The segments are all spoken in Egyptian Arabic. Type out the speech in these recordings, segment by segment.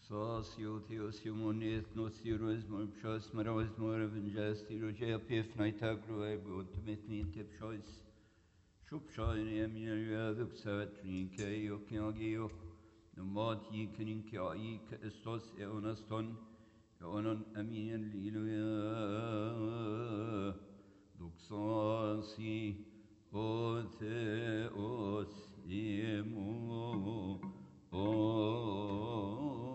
Sasio Theos Humonith Nosiros Morpshos Maros Moravanjasti Roja Pif Naitagro Ebo Timithni Tipshois Shupshain Eminia Duxatrin Keo Kiagio Nomad Yikanin Kai Estos Eonaston Eonon Amin Liluya Duxasi Otheos Emo On.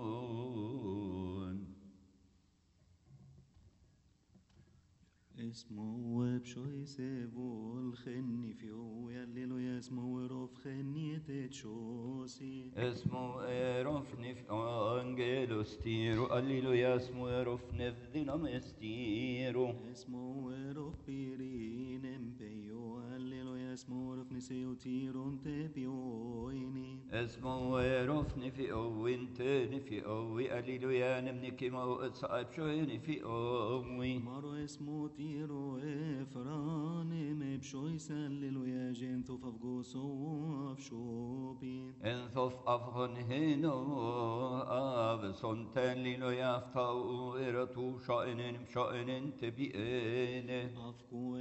اسمه بشوي سيبو الخني فيو يللو يسمو روف خني تتشوسي اسمه ايروف نف انجيلوس تيرو الليلويا اسمه ايروف نف دينامس تيرو اسمه روف بيرين امبيو هللو يسمو روف نسيو تيرون تبيويني اسمه ايروف نفي اوي انت نفي اوي الليلويا نمنكي ما اتصعب شوي نفي اوي مارو اسمو تيرو افرانم بشوي سللو يا جنتو ففقوسو افشوبي انثف افغن هنو اف سنتن ليلويا افتاو ارتو شائنن شائنن تبيئن أفكو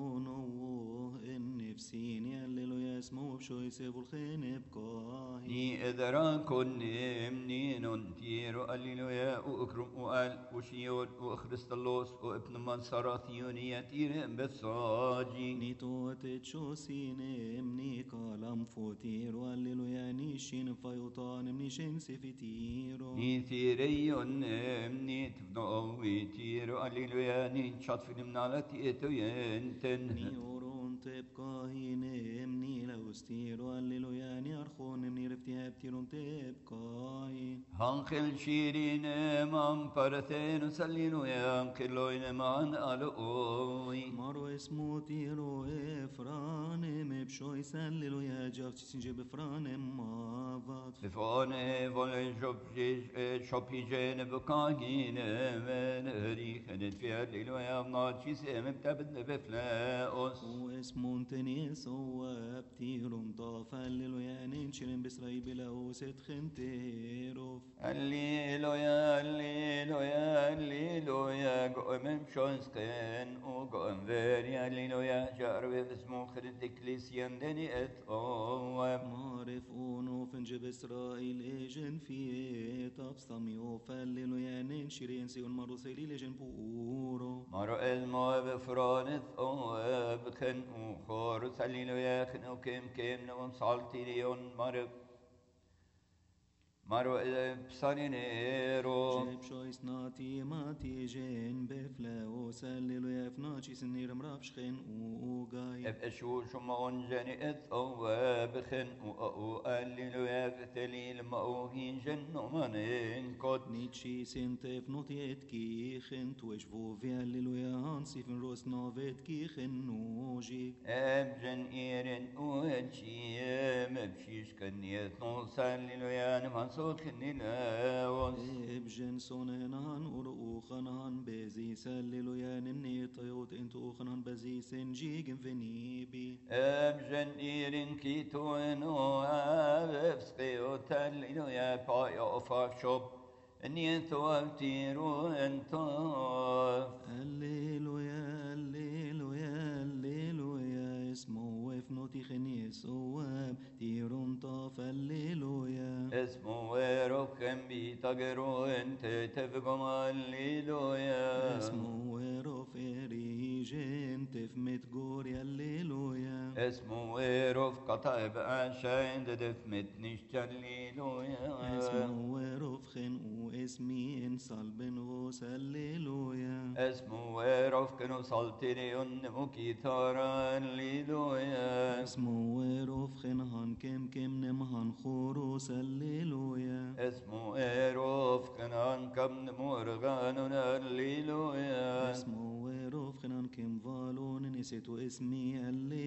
نو النفسين يللو يسمو بشوي سيبو الخين بكاهي ني إذرا كنم ني ننتير الليلويا وأكرم وقال وشيون وخريستالوس وابن منصراثيوني يتير بثاجي نيتو تتشوسين امني كالام فوتير والليلو يعني شين فيوطان مني شين سفتيرو ني ثيريون ني تبنوي تير الليلويا ني شطف من على تيتو ينتن نيورون تبقاهين امني لو ستيرو الليلو يعني أرخون امني رفتي هبتيرون تبقاهين هنخل شيرين من برثين سلينو ينقلوين من ألوي مارو اسمو تيرو افران مبشوي سللو يا جاف تسنجي بفران مافات Fone volle shoppi jene bukagin men richen et fjell lo jag nachi sem tabd beflaos واسمه تنيس هو بتيرون طاف الليلو يا ننشرن بسراي بلا وسط خنتيروف Allilo ya allilo ya allilo ya goem shonsken o goem veri allilo ya jarve vismo khrit eklesian deni et o معرف اونو فنج باسرائيل ايجن في تفصميو فالليلو يا ننشرين سيون مرو سيلي لجن بورو Maro elmo befranet o bken o khor salilo ya khno kem kem no saltirion maro maro psaninero جيب شويس ناتي ماتي جين بفلا وسللو يا فناشي سنير مرابش خين وقاي اب اشو شمون جني ات او بخن او او الليلو يا فتليل ما او هين جنو منين كود نيتشي سنتف نوتيت كي خنت وشفو في الليلو يا هانسي فين روس نوفيت كي خن نوجيك اب جن ايرن او اتشي مبشيش كنيت نو سليلو يا نمان صوت خني لاوس ابجن سونهنان ورؤو خنان بزي سللو يا نني طيوت انتو خنان بزي سنجيجن فينيبي اب جن ايرن كيتو انو اب سقيو تليلو يا باي اوفاف شوب نيتو ابتيرو انتو هللويا هللويا هللويا اسمه وفنوتي خنيس واب تيرون طاف هللويا اسمه ويروك كم بيتاجرو انت تفقم الليلويا اسمه ويروف ريجين تفمت جوري هللويا اسمه ويروف قطع عشان دف متنش الليلويا اسمه ويروف خن واسمي انصال بن غوس هللويا اسمه ويروف كانوا صلتريون مكيتارا الليلويا اسمه ويروف خن هان كم كم نمهان خوروس هللويا اسمه ويروف كان كم مرغان الليلويا اسمه ويروف خنان كم فالون نسيتو اسمي هللويا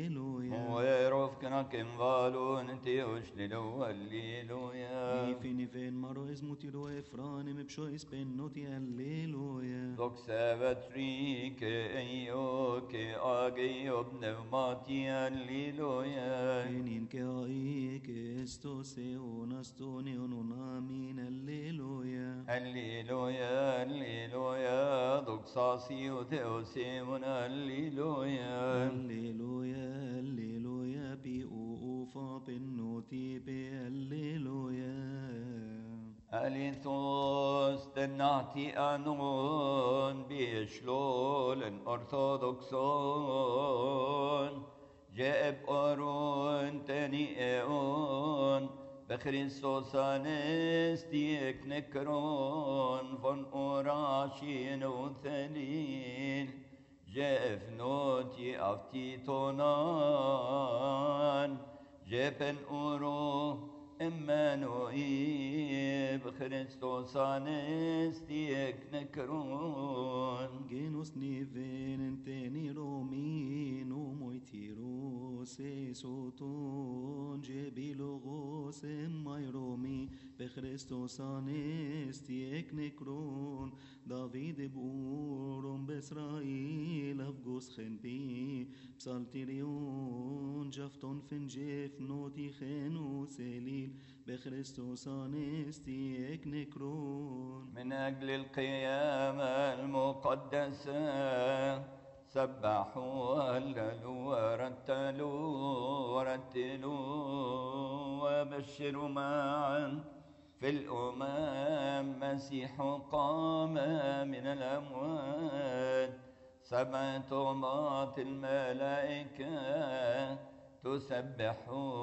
Whereof knaken valun teosh lilo Alleluia. Ifin ifin maro esmutiro efranim pshois pennoti Alleluia. Doxavet rike eio ke ageo pneumati Alleluia. Enin ke ai ke esto se onasto neonon amin Alleluia. Alleluia, Alleluia, doxasi o theosimon Alleluia. Alleluia, Alleluia, pi o fa pennoti pe Alleluia. Alithos tenati anon bishlolen orthodoxon jeb orun teni eon بخريستوس انستيك نكرون فون اوراشين وثليل جيف نوتي افتي تونان جيبن اورو امانوئيل بخريستوس انستيك نكرون Genus niven enteni romin umoitiros esoton jebilogos emmai romi bechristos anesti ek nekron David buron besrail avgos chenpi psaltirion jafton finjef noti chenu selil bechristos anesti ek nekron من أجل القيامة المقدسة سبحوا وهللوا ورتلوا ورتلوا وبشروا معا في الأمم مسيح قام من الأموات سبع طغمات الملائكة تسبح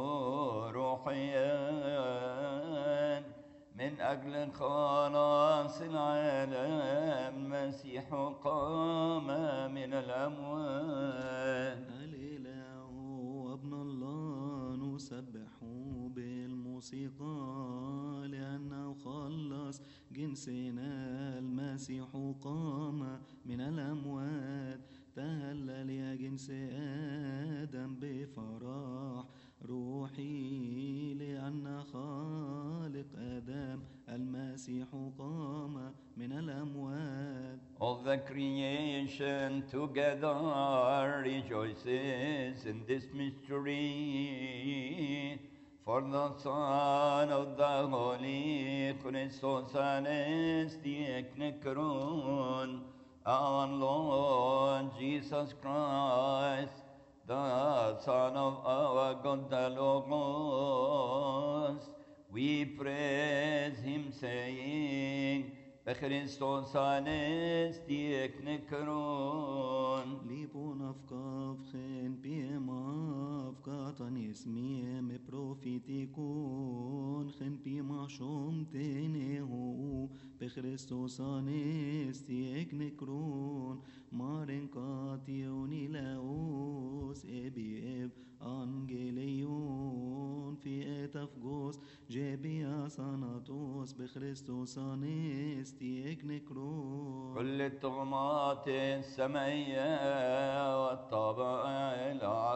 روحيا من أجل خلاص العالم مسيح قام من الأموات هللوا وابن الله نسبحوا بالموسيقى لأنه خلص جنسنا المسيح قام من الأموات تهلل يا جنس آدم بفرح روحي لأن خالق آدم المسيح قام من الأموات All the creation together rejoices in this mystery. For the Son of the Holy Christos Anestiek Necron, our Lord Jesus Christ, the Son of our God the Logos, we praise him saying, بخريستوس انستيك نكرون Lipon afkav chen piem afkatan ismiem profitikon chen piem ashom tenehu bechristos anesti ek nekron maren kation ilaos ebiev angeleion fi et afgos jebia sanatos bechristos anesti ek nekron كل الطغمات السمعية والطبائع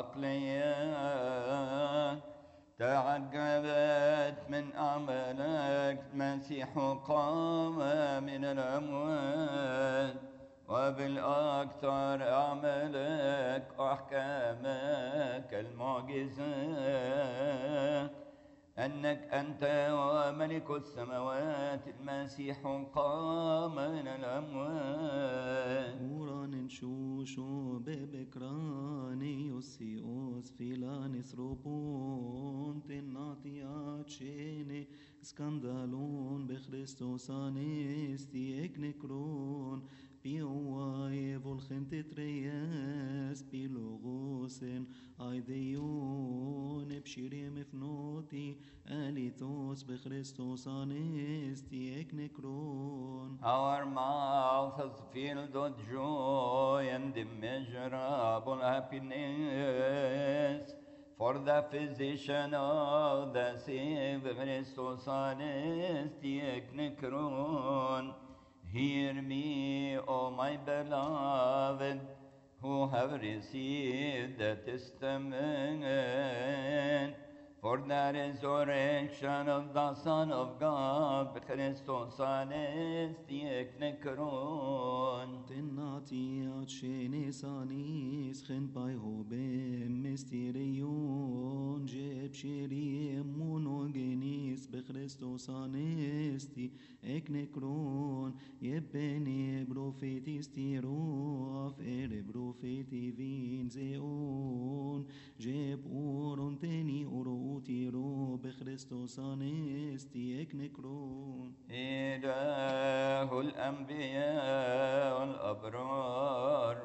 العقلية تعجبت من أعمالك مسيح قام من الأموات وبالأكثر أعمالك وأحكامك المعجزة أنك أنت وملك السماوات المسيح قام من الأموات Uranin shusho bebekrani osios filanis robon tenati acene skandalon bechristos anesti eknekron piuae volchente treyes pilogosen aideon epshirim efnoti alitos bechristos anesti eknekron Our mouth is filled with joy and immeasurable happiness. For the physician of the sick, Christos anestiek necron. Hear me, O my beloved, who have received the testament. For the resurrection of the Son of God, Christos anestiek necron. Tennati acenes anis chen pai hobem mysterion jeb shirim monogenis bechristos anesti ek necron yebene prophetis tiro af ere propheti vin zeon jeb oron teni oro tiro bechristos anesti ek necron إله الأنبياء والأبرار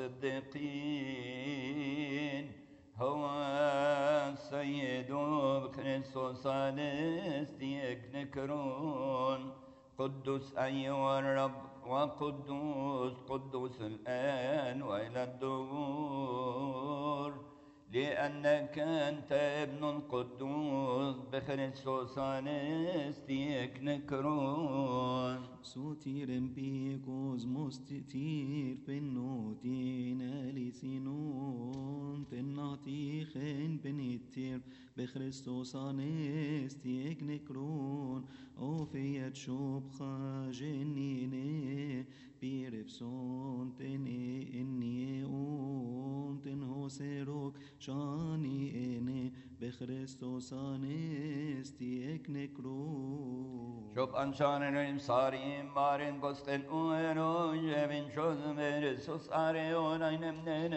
والصديقين هو السيد بكريستوس أنستيك نكرون قدوس أيها الرب وقدوس قدوس الآن وإلى الدهور لأنك أنت ابن القدوس بخريستوس أنستيك نكرون Sotiren picos mostitir pennotin alisinon tennatichen benitir bechristos anesti ek nekron ofiyat shobcha genine birepson tene enne on ten hoserok shani ene bechristos anesti ek nekron شوب أنشان الإمصارين بارين قصتن أويرو جبن شوز مرسوس أريون أين من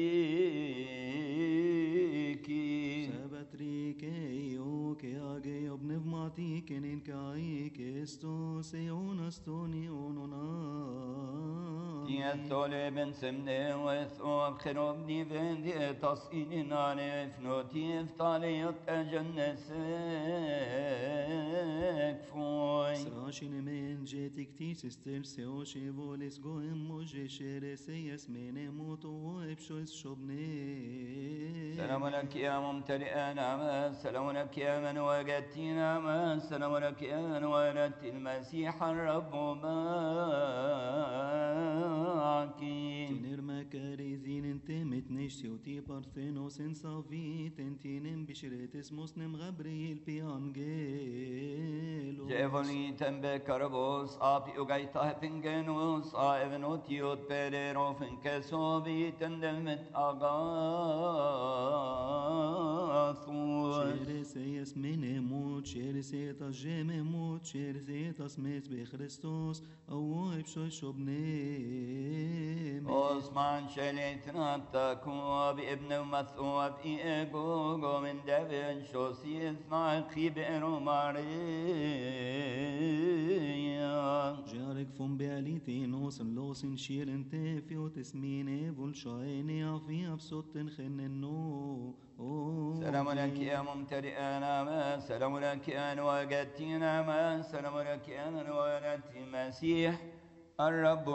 نفسيكي Sabatrikeio che age obnevmati che nin kai che sto se onastoni onona Tiethole ben semne وثوب خروب نيفن دي تصين نعرف نوتي افتاليت أجنسك فوي Srashin men jetik tis estel se o she voles go em moje shere se yes mene moto o epshois shobne سلام لك يا ممتلئ نعمة سلام لك يا من وجدت نعمة سلام لك يا من ولدت المسيح الرب معك Tiner makarizin entemet neshti uti parthenos en savit entinem bishretes mosnem Gabriel pi angelo جيفوني تنبه كربوس آبي وقايته فنجنوس آئفن وتيوت بيريرو فنكسوبي تندمت أغاثوس Cheres mene mut, cheres etas geme mut, cheres etas met be Christos, au epsho shobne عثمان شليت نطاكو بابن ومثوب إيجوجو من دفن شوسي اثناء خيبئر ماريا Jarek fun bealitinos losin shiren tefiot esmine vul shaene afi absotten chenneno سلام لك يا ممتلئ نعمة سلام لك أن وجدت نعمة سلام لك أن ولدت المسيح الرب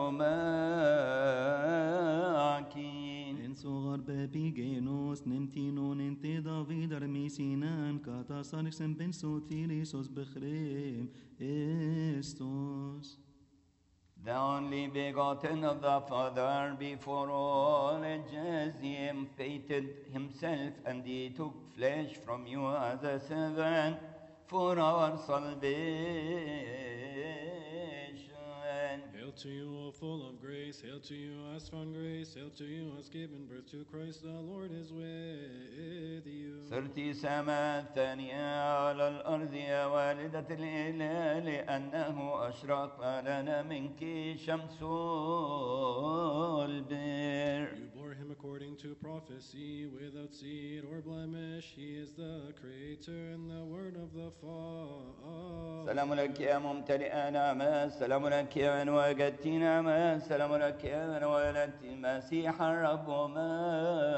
معك En sogar bebi genos nemtinon ente David armisinan kata sarixen ben sotirisos bechrem estos. The only begotten of the Father before all ages, he fated himself and he took flesh from you as a servant for our salvation. Hail to you, O full of grace. Hail to you, as found grace. Hail to you, as given birth to Christ. The Lord is with you. صرت سماء ثانية على الأرض يا والدة الإله لأنه أشرق لنا منك شمس البر You bore him according to prophecy, without seed or blemish. He is the creator and the word of the Father. سلام لك يا ممتلئ نعمة سلام لك يا من وجدت نعمة سلام لك يا من ولدت المسيح الرب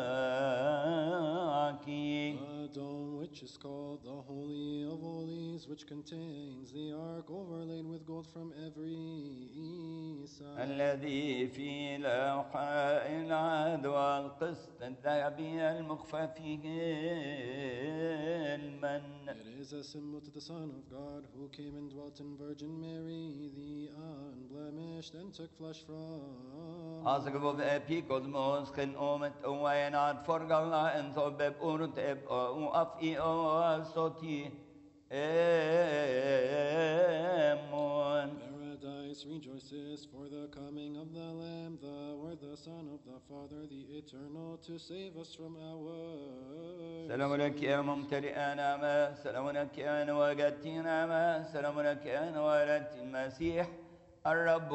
معك The dome which is called the Holy of Holies, which contains the ark overlaid with gold from every side. الذي في لوحاء العهد والقسط الذهبي المخفى فيه المن It is a symbol to the Son of God who came and dwelt in Virgin Mary, the unblemished, and took flesh from. Asgvov epikosmos ken omet oenat forgalla en sobeb urut eb o af i o soti emon. Paradise rejoices for the coming of the Lamb, the Word, the Son of the Father, the Eternal, to save us from our سلام لك يا ممتلئ نعمة سلام لك يا وجدت نعمة سلام لك يا ولدت المسيح الرب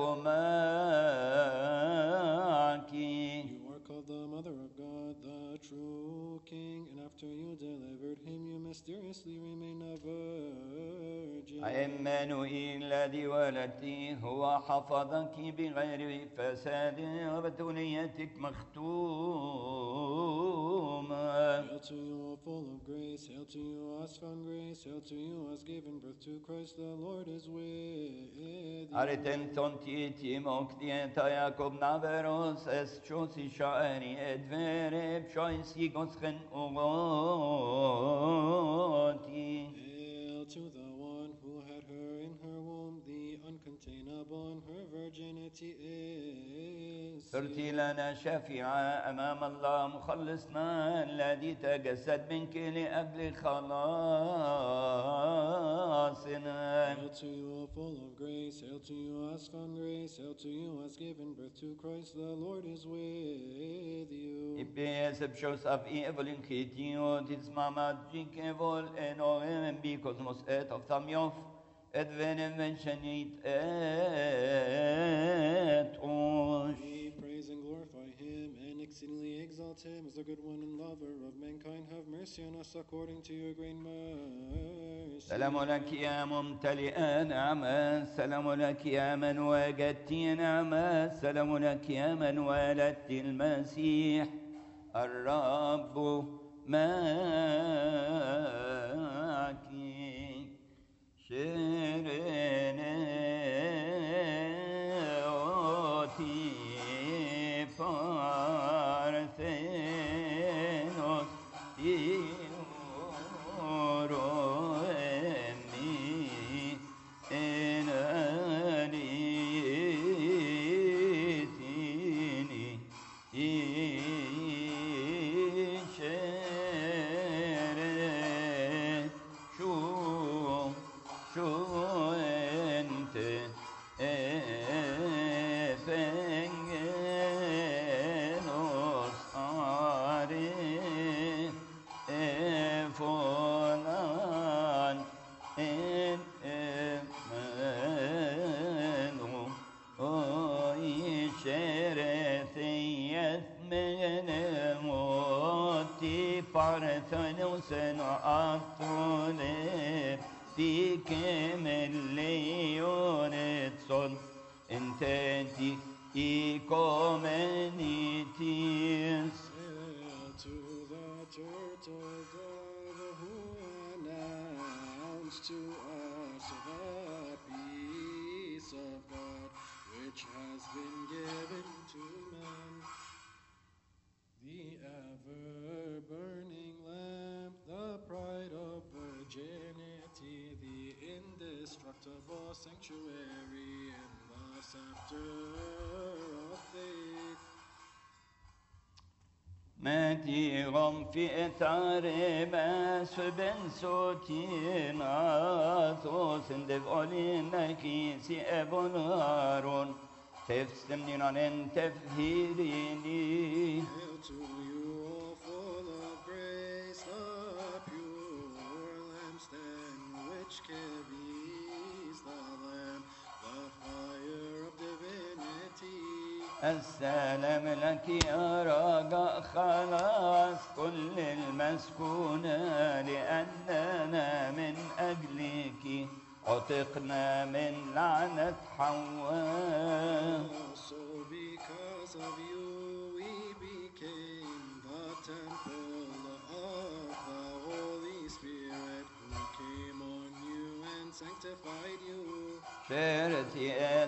معك You are called the Mother of God, the true King, and after you delivered him, you mysteriously remain a virgin. عمانوئيل الذي ولدتي هو حفظك بغير فساد وبتوليتك مختومة Hail to you, full of grace. Hail to you, as found grace. Hail to you, as given birth to Christ. The Lord is with you. Ariten tontiti mokdieta Jakob naveros es chosi shaeni edvere pshoisi gosken ugoti. Hail to the one who had her in her womb. The uncontainable in her virginity is. صرت لنا شفيعا أمام الله مخلصنا الذي تجسد منك لأجل خلاصنا Hail to you, full of grace. Hail to you, as found grace. Hail to you, as given birth to Christ. The Lord is with you. Ibes pshos av evelin kitio tis mamat jikevol enoem bi kosmos et of tamyof et venem venshενit et osh. We praise and glorify him and exceedingly exalt him as the good one and lover of mankind. Have mercy on us according to your great mercy. سلام لك يا ممتلئ نعمة سلام لك يا من وجدت نعمة سلام لك يا من ولدت المسيح الرب معك شرنوتي بارثينوس يورو امي انانيتيني يشري شو شو انت فنجنوس عارف فلان إن إمانو أي شرثية من موتي بارثنوس أطولي فيك مليون صن انتنتي إيكومنيتيس Hail to the turtle dove who announced to us the peace of God which has been given to man. The ever burning lamp, the pride of virginity, the indestructible sanctuary, and the scepter of faith. ماتيغم في اتارما سبن سوتين آثوس اندف أولين كيسي أبون هارون تفسم نيران تفهيريني Hail to you, all full of grace, the pure lampstand which carries the Lamb, the fire of divinity. السلام لك يا رجاء خلاص كل المسكونة لأننا من أجلك عتقنا من لعنة حواء Also, because of you, we became the temple of the Holy Spirit who came on you sanctified you. شرتي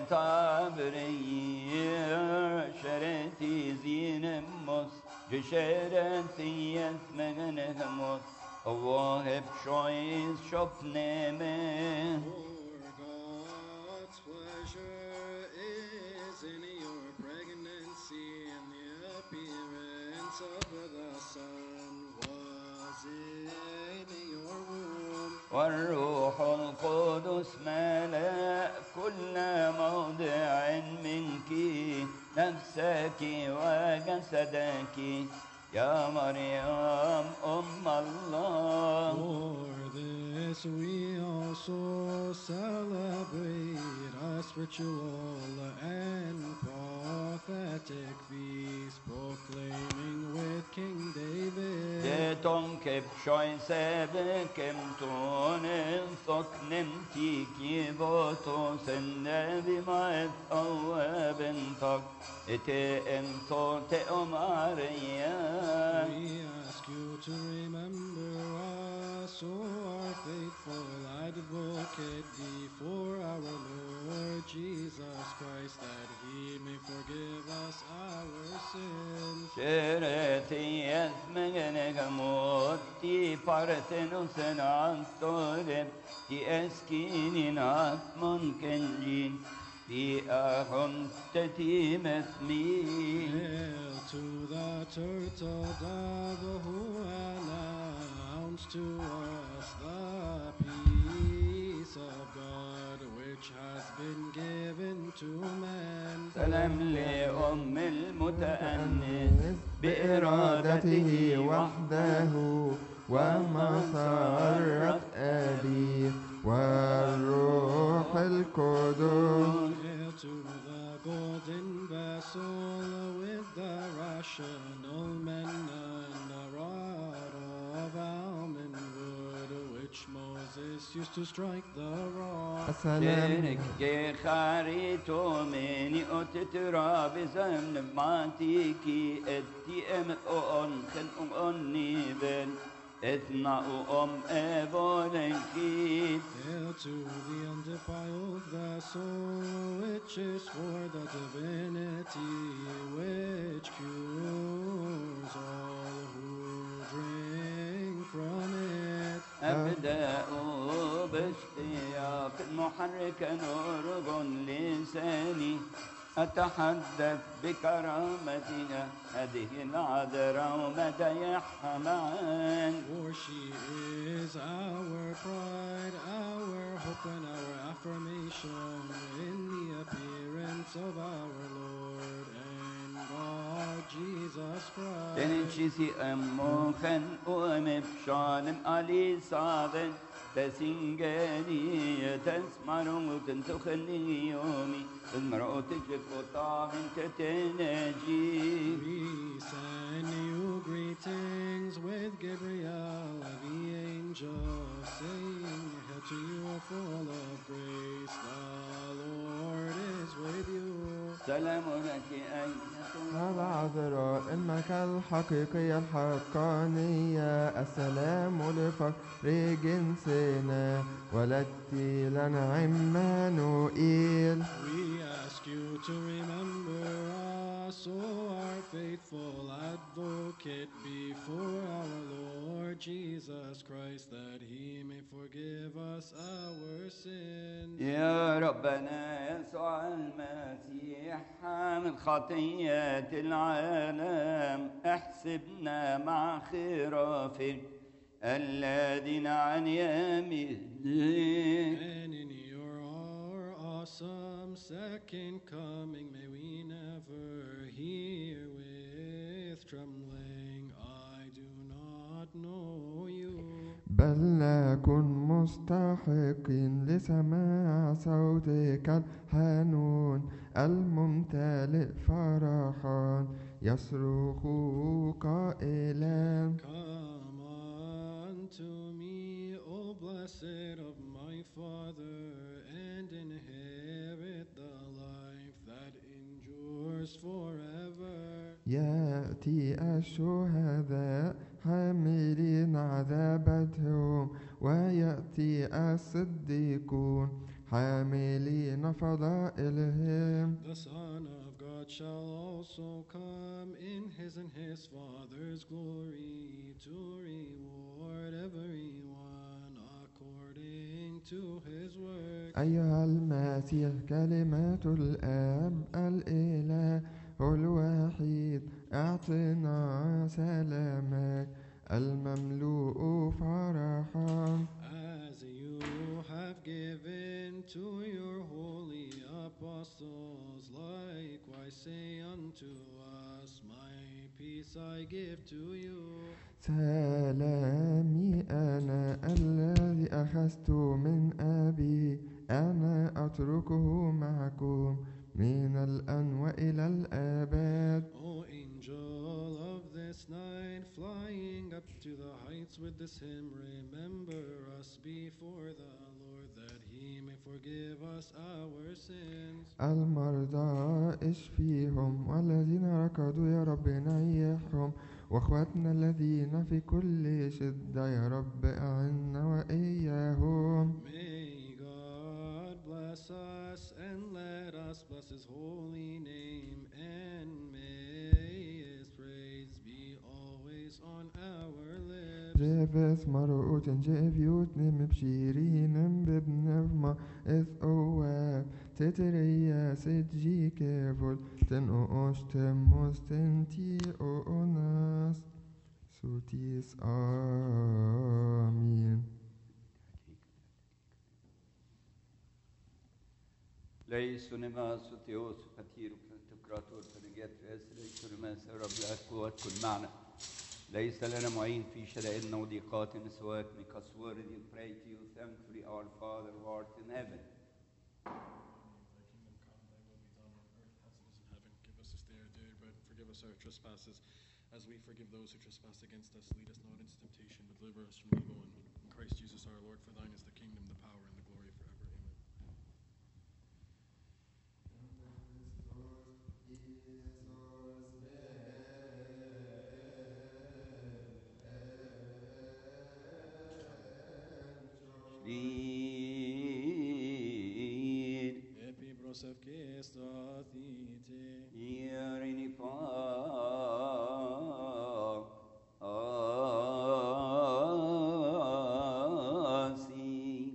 طابري شرتي زين مص جشرتي يثمن مص الله بشويس شوفني For God's pleasure is in your pregnancy, and the appearance of the Son was in your womb. والروح القدس ملأ كل موضع منك نفسك وجسدك يا مريم أم الله For this we also celebrate a spiritual and prophetic feast, proclaiming with King David. تنكب شوي سابك متون ثق نمتي كيبوتو سنبي ما اتقوى بنتك اتقم صوت أماريا We ask you to remember us, O our faithful advocate, before our Lord Jesus Christ, that he may forgive us our sins. شرتي اسمك موتي بارتنوس عطورب تي اسكيني نات ممكن جين في أهم تتي مثمي Hail to the turtle dove who announced to us the peace of God which has been given to man. سلام لأم المتأنس بإرادته وحده ومسرة أبيه والروح القدس Hail to the golden vessel with the rational manna and the rod of almond wood which Moses used to strike the rock. السلام شرك جي خاريتو مني أتترى بزمن ماتيكي اتي ام اون خن اوني بن اتنا ام ابولنكي Hail to the undefiled vessel, which is for the divinity, which cures all who drink from it. أبدأ باشتياق محرك نور لساني أتحدث بكرامتها هذه العذراء ومدايحها معان For she is our pride, our hope, and our affirmation in the appearance of our Lord and God Jesus Christ. تنشيسي أمو خن أم بشالم علي صابن تسنجاني تسمر وتنتخني يومي المرأة تجف وطاهن تتناجي We send you greetings with Gabriel, the angel, saying, Hail to you, full of grace, the Lord is with you. سلام لك أيتها العذراء الملكة الحقيقية الحقانية السلام لفقر جنسنا ولدتي لنا عمانوئيل We ask you to remember us, O our faithful advocate, before our Lord Jesus Christ, that he may forgive us our sins. يا ربنا يسوع المسيح حامل خطية العالم احسبنا مع خراف الذين عن يمينك And in your awesome second coming, may we never hear with trembling, I do not know you. بل نكن مستحقين لسماع صوتك الحنون الممتلئ فرحا يصرخ قائلا Come unto me, O blessed of my Father, and inherit the life that endures forever. يأتي الشهداء حاملين عذابتهم ويأتي الصديقون حاملين فضائلهم The Son of God shall also come in his and his Father's glory to reward everyone according to his work. أيها المسيح كلمات الآب الإله الوحيد أعطنا سلامك المملوء فرحا As you have given to your holy apostles, likewise say unto us, My peace I give to you. سلامي أنا الذي أخذت من أبي أنا أتركه معكم من الآن وإلى الآباد O angel of this night, flying up to the heights with this hymn, remember us before the Lord, that he may forgive us our sins. المرضى اشفيهم والذين ركضوا يا رب نيحهم واخواتنا الذين في كل شدة يا رب أعنا وإياهم May God bless us and let us bless his holy name, and may his praise be always on our lips. جيبس مرقوت جيبيوت نم بشيرين ببنفما إذ أواب تتريا سجي كيفل تنقوش تموس تنتي أوناس سوتيس آمين ليس نماس وتيوس وكثير وكراتور فنجات في أسر ليس نماس يا رب لا قوات كن معنا ليس لنا معين في شدائدنا وضيقاتنا سواك because worthy we pray to you thankfully our Father who art in heaven Thy kingdom come, thy will be done on earth as it is in heaven. Give us this day our daily bread, and forgive us our trespasses, as we forgive those who trespass against us. Lead us not into temptation, but deliver us from evil. And in Christ Jesus our Lord, for thine is the kingdom, the power, and the glory forever. Amen. Shlin Epibros of Kestathite. Yerini pa asi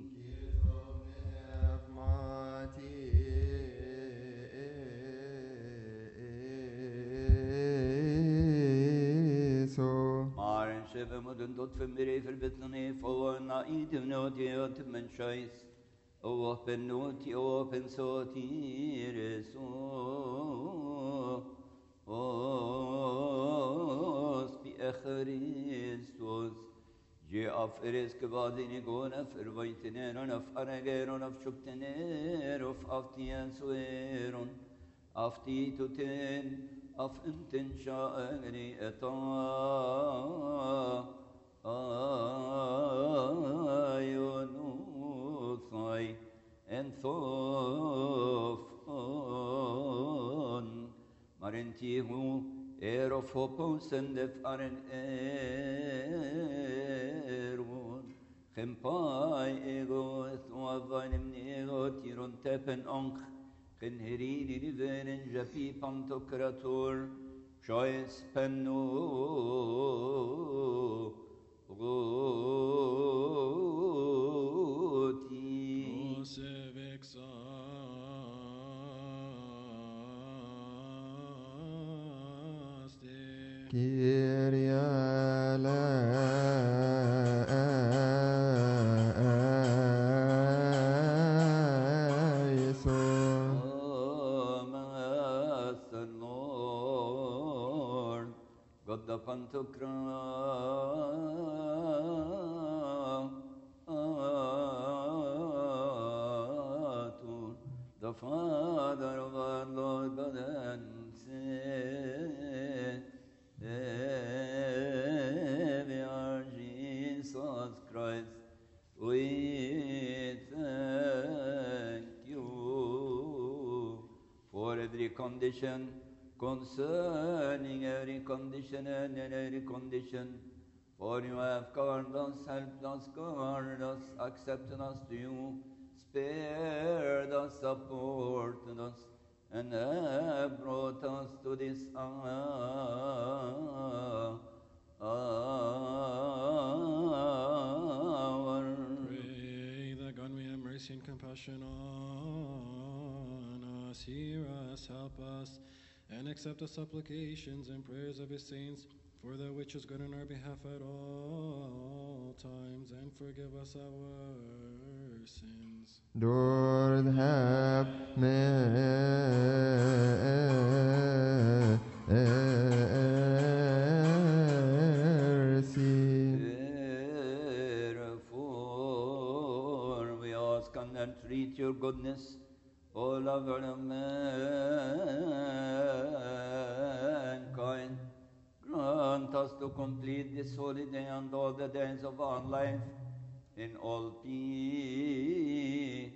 Maren şefe mudun dot femmire förbetnane fåna i divnoti öt men scheiß O ben noti o ben soti reso Os bi Christus Ge af eres kvadini gona förvajtinen on af arageron af sjuktener of aftien sueron afti tuten af enten sha'agri eta ayonusai en thof on marentihu er of hopos and if aren erun Gempai ego thwavanim nego tiron tepen onch Gen herini nivenen japi pantokrator Shoes penno roti Prosevexaste. Kyria eleison. Oh, Master Lord, God the Pantocrator, the Father of our Lord God and Savior Jesus Christ, we thank you for every condition, concerning every condition and in every condition, For you have called us, helped us, guarded us, accepted us to you, spared us, supported us, and have brought us to this hour. hour. Pray that God may have mercy and compassion on us, hear us, help us, and accept the supplications and prayers of his saints for that which is good on our behalf at all times, and forgive us our sins. Lord, have mercy. Therefore, we ask and entreat your goodness, O lover of mankind. Grant us to complete this holy day and all the days of our life in all peace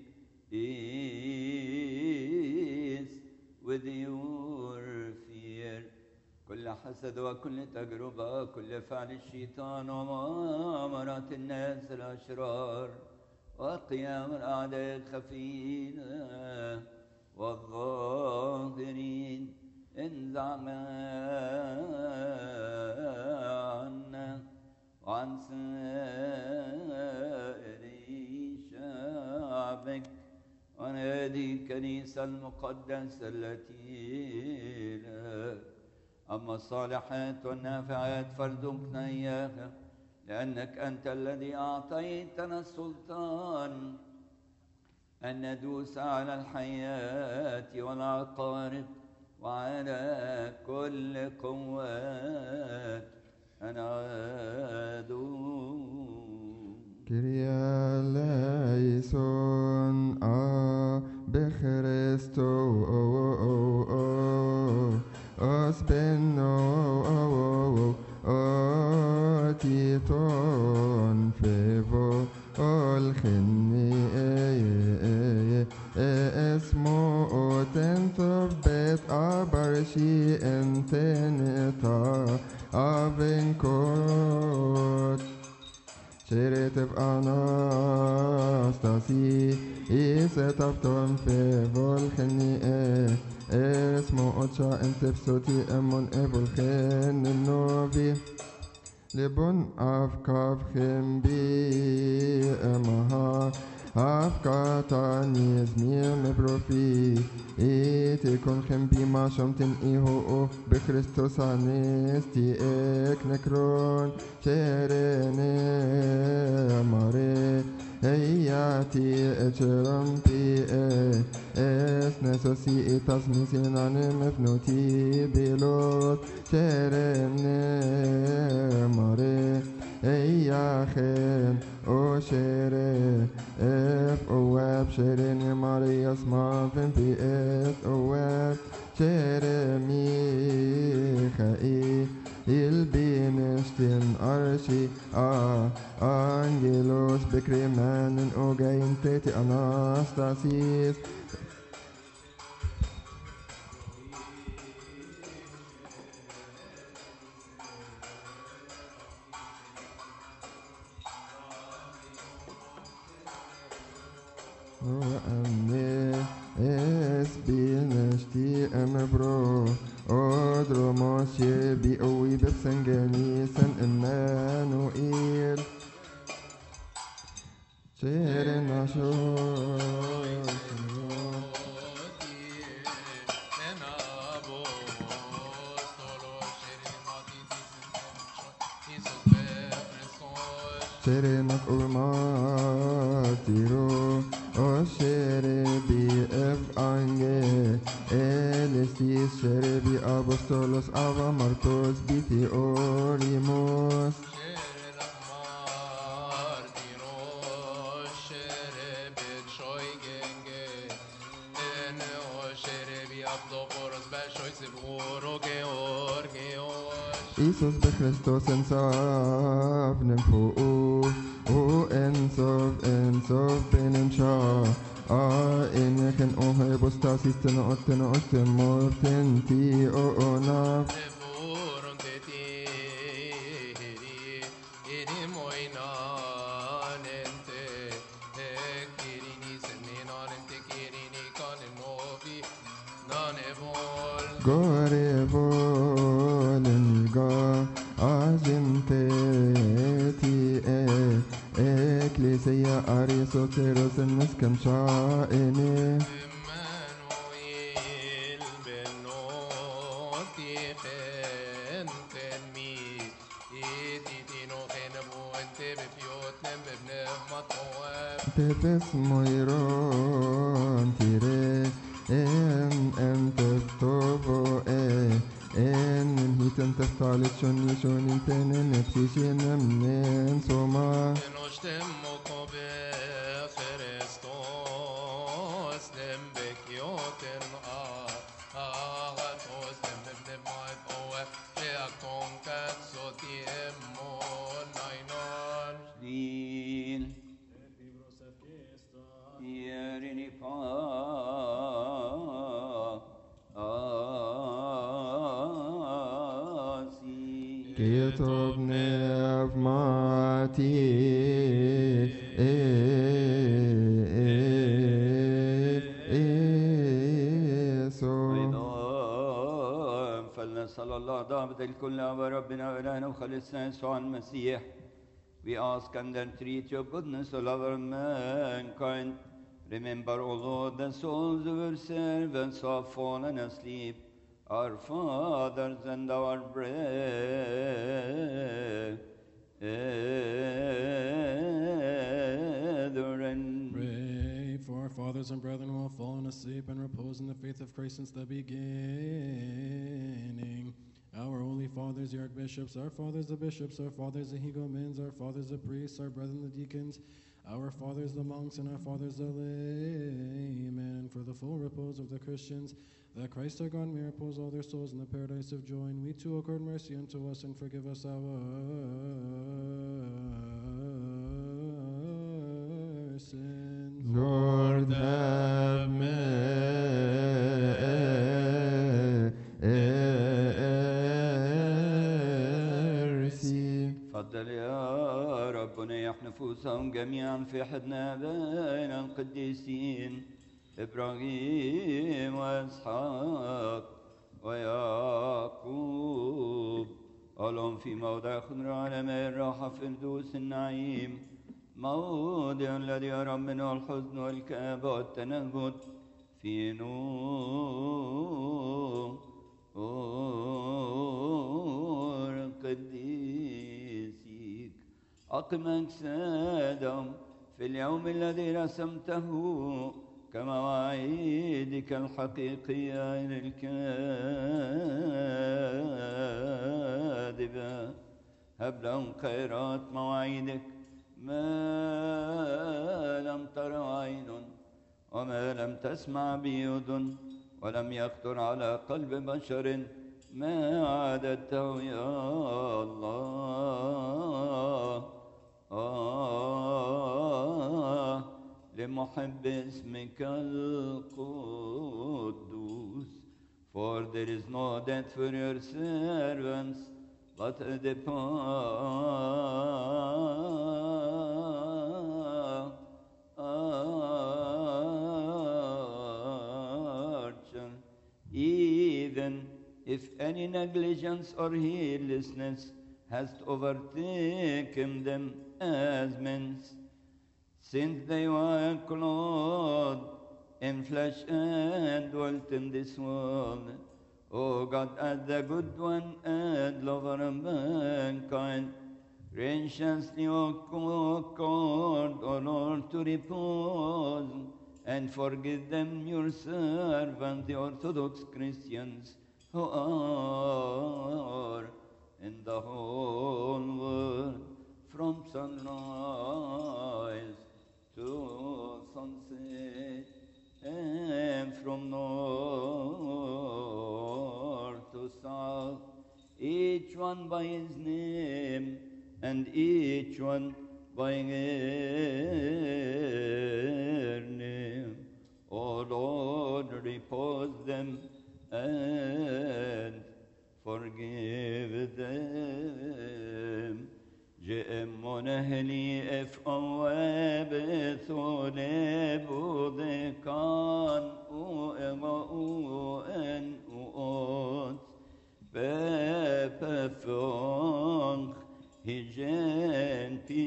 with your fear. كل حسد وكل تجربة كل فعل الشيطان ومؤامرات الناس الأشرار وقيام الأعداء الخفين والظاهرين انزع عنا وعن سائر شعبك وعن هذه الكنيسة المقدسة التي لك أما الصالحات والنافعات فارزقنا إياها لأنك أنت الذي أعطيتنا السلطان أن ندوس على الحياة والعقارب وعلى كل قوات العدو Kyrie eleison ab Christo os benno titon fevo ol khinni اسمو تنثبت أبرشي انتنتا أبنكوت شريت في أناستاسي إيستفتون في فولخني اسمو أتشا انت في صوتي أمون إبولخن النوبي لبن أفكاف خمبي أمها أفكاتاني زميم بروفي إيتي كون خمبي ما شمتن إيهو بخريستوس أنستي إك نكرون شيريني ماري هياتي اتشرمبي اس نسوسي اتاس ميسينان مفنوتي بيلوت شيريني ماري اياخن او شيري اف اواب شيريني ماري اسما فين بي اف اواب شيري ميخائي البينشتن أرشي آه أنجلوس بكريمان أوجين تيتي أناستاسيس وأني اس بينشتي أم برو أدرو ماشي بيقوي بسنجاني سن إمانوئيل شيرنا شو شيرنك أماتيرو O شربي اف انجي اليسيس شربي ابوستولوس ابا ماركوس بيتي اوريموس Isus بخريستوس انصاف نفوقو وانصاف انصاف بننشا اه انخن اوه بوستاسيس تنقط تنقط تمور تنتي او ناف Gore volen ga agenteti e Ecclesia Aristoteros en meskem sha'ene Emmanuel بنوتي خن تنميذ ايدي دينو خن ابو انت ببيوتنا ببنه مطواب Tefes moiron tire en en teftovo e en hiten teftalit shoni shoni tenen epsishin men soma نشتمك بخريستوس نم بكيوتن آغتوس نم ببنه مطواب لأكون كتسوتي امون ناينان Din. Yerini pa. Asi. Kietob nev mati e e e so أيضا فلنسأل الله ضابط الكل أبا ربنا وإلهنا وخلصنا يسوع المسيح We ask and entreat your goodness, O lover of mankind. Remember, O Lord, the souls of your servants who have fallen asleep, our fathers and our brethren. Pray for our fathers and brethren who have fallen asleep and repose in the faith of Christ since the beginning. Our holy fathers, the archbishops, our fathers, the bishops, our fathers, the hegomens, our fathers, the priests, our brethren, the deacons, our fathers, the monks, and our fathers, the laymen, and for the full repose of the Christians, that Christ our God may repose all their souls in the paradise of joy. And we too accord mercy unto us and forgive us our sins. Lord have mercy. تفضل يا رب ونيح نفوسهم جميعا في حضن بين القديسين إبراهيم وإسحاق ويعقوب اللهم في موضع خضر على ماء الراحة فردوس النعيم موضع الذي يرى منه الحزن والكآبة والتنهد في نور قديسيك أقم أجسادهم في اليوم الذي رسمته كمواعيدك الحقيقية الكاذبة هب لهم خيرات مواعيدك ما لم تر عين وما لم تسمع بيد ولم يخطر على قلب بشر ما عادته يا الله آه لمحب اسمك القدوس For there is no death for your servants, but a departure. Even if any negligence or heedlessness has overtaken them as men's, since they were clothed in flesh and dwelt in this world. O God, as the good one and lover of mankind, graciously accord, O Lord, to repose and forgive them, your servant, the Orthodox Christians, who are in the whole world, from sunrise to sunset, and from north to south, each one by his name, and each one by their name. O Lord, repose them and forgive them. جئم نهلي اف اواب ثولب ذكان او اما او ان او Befong hijen pi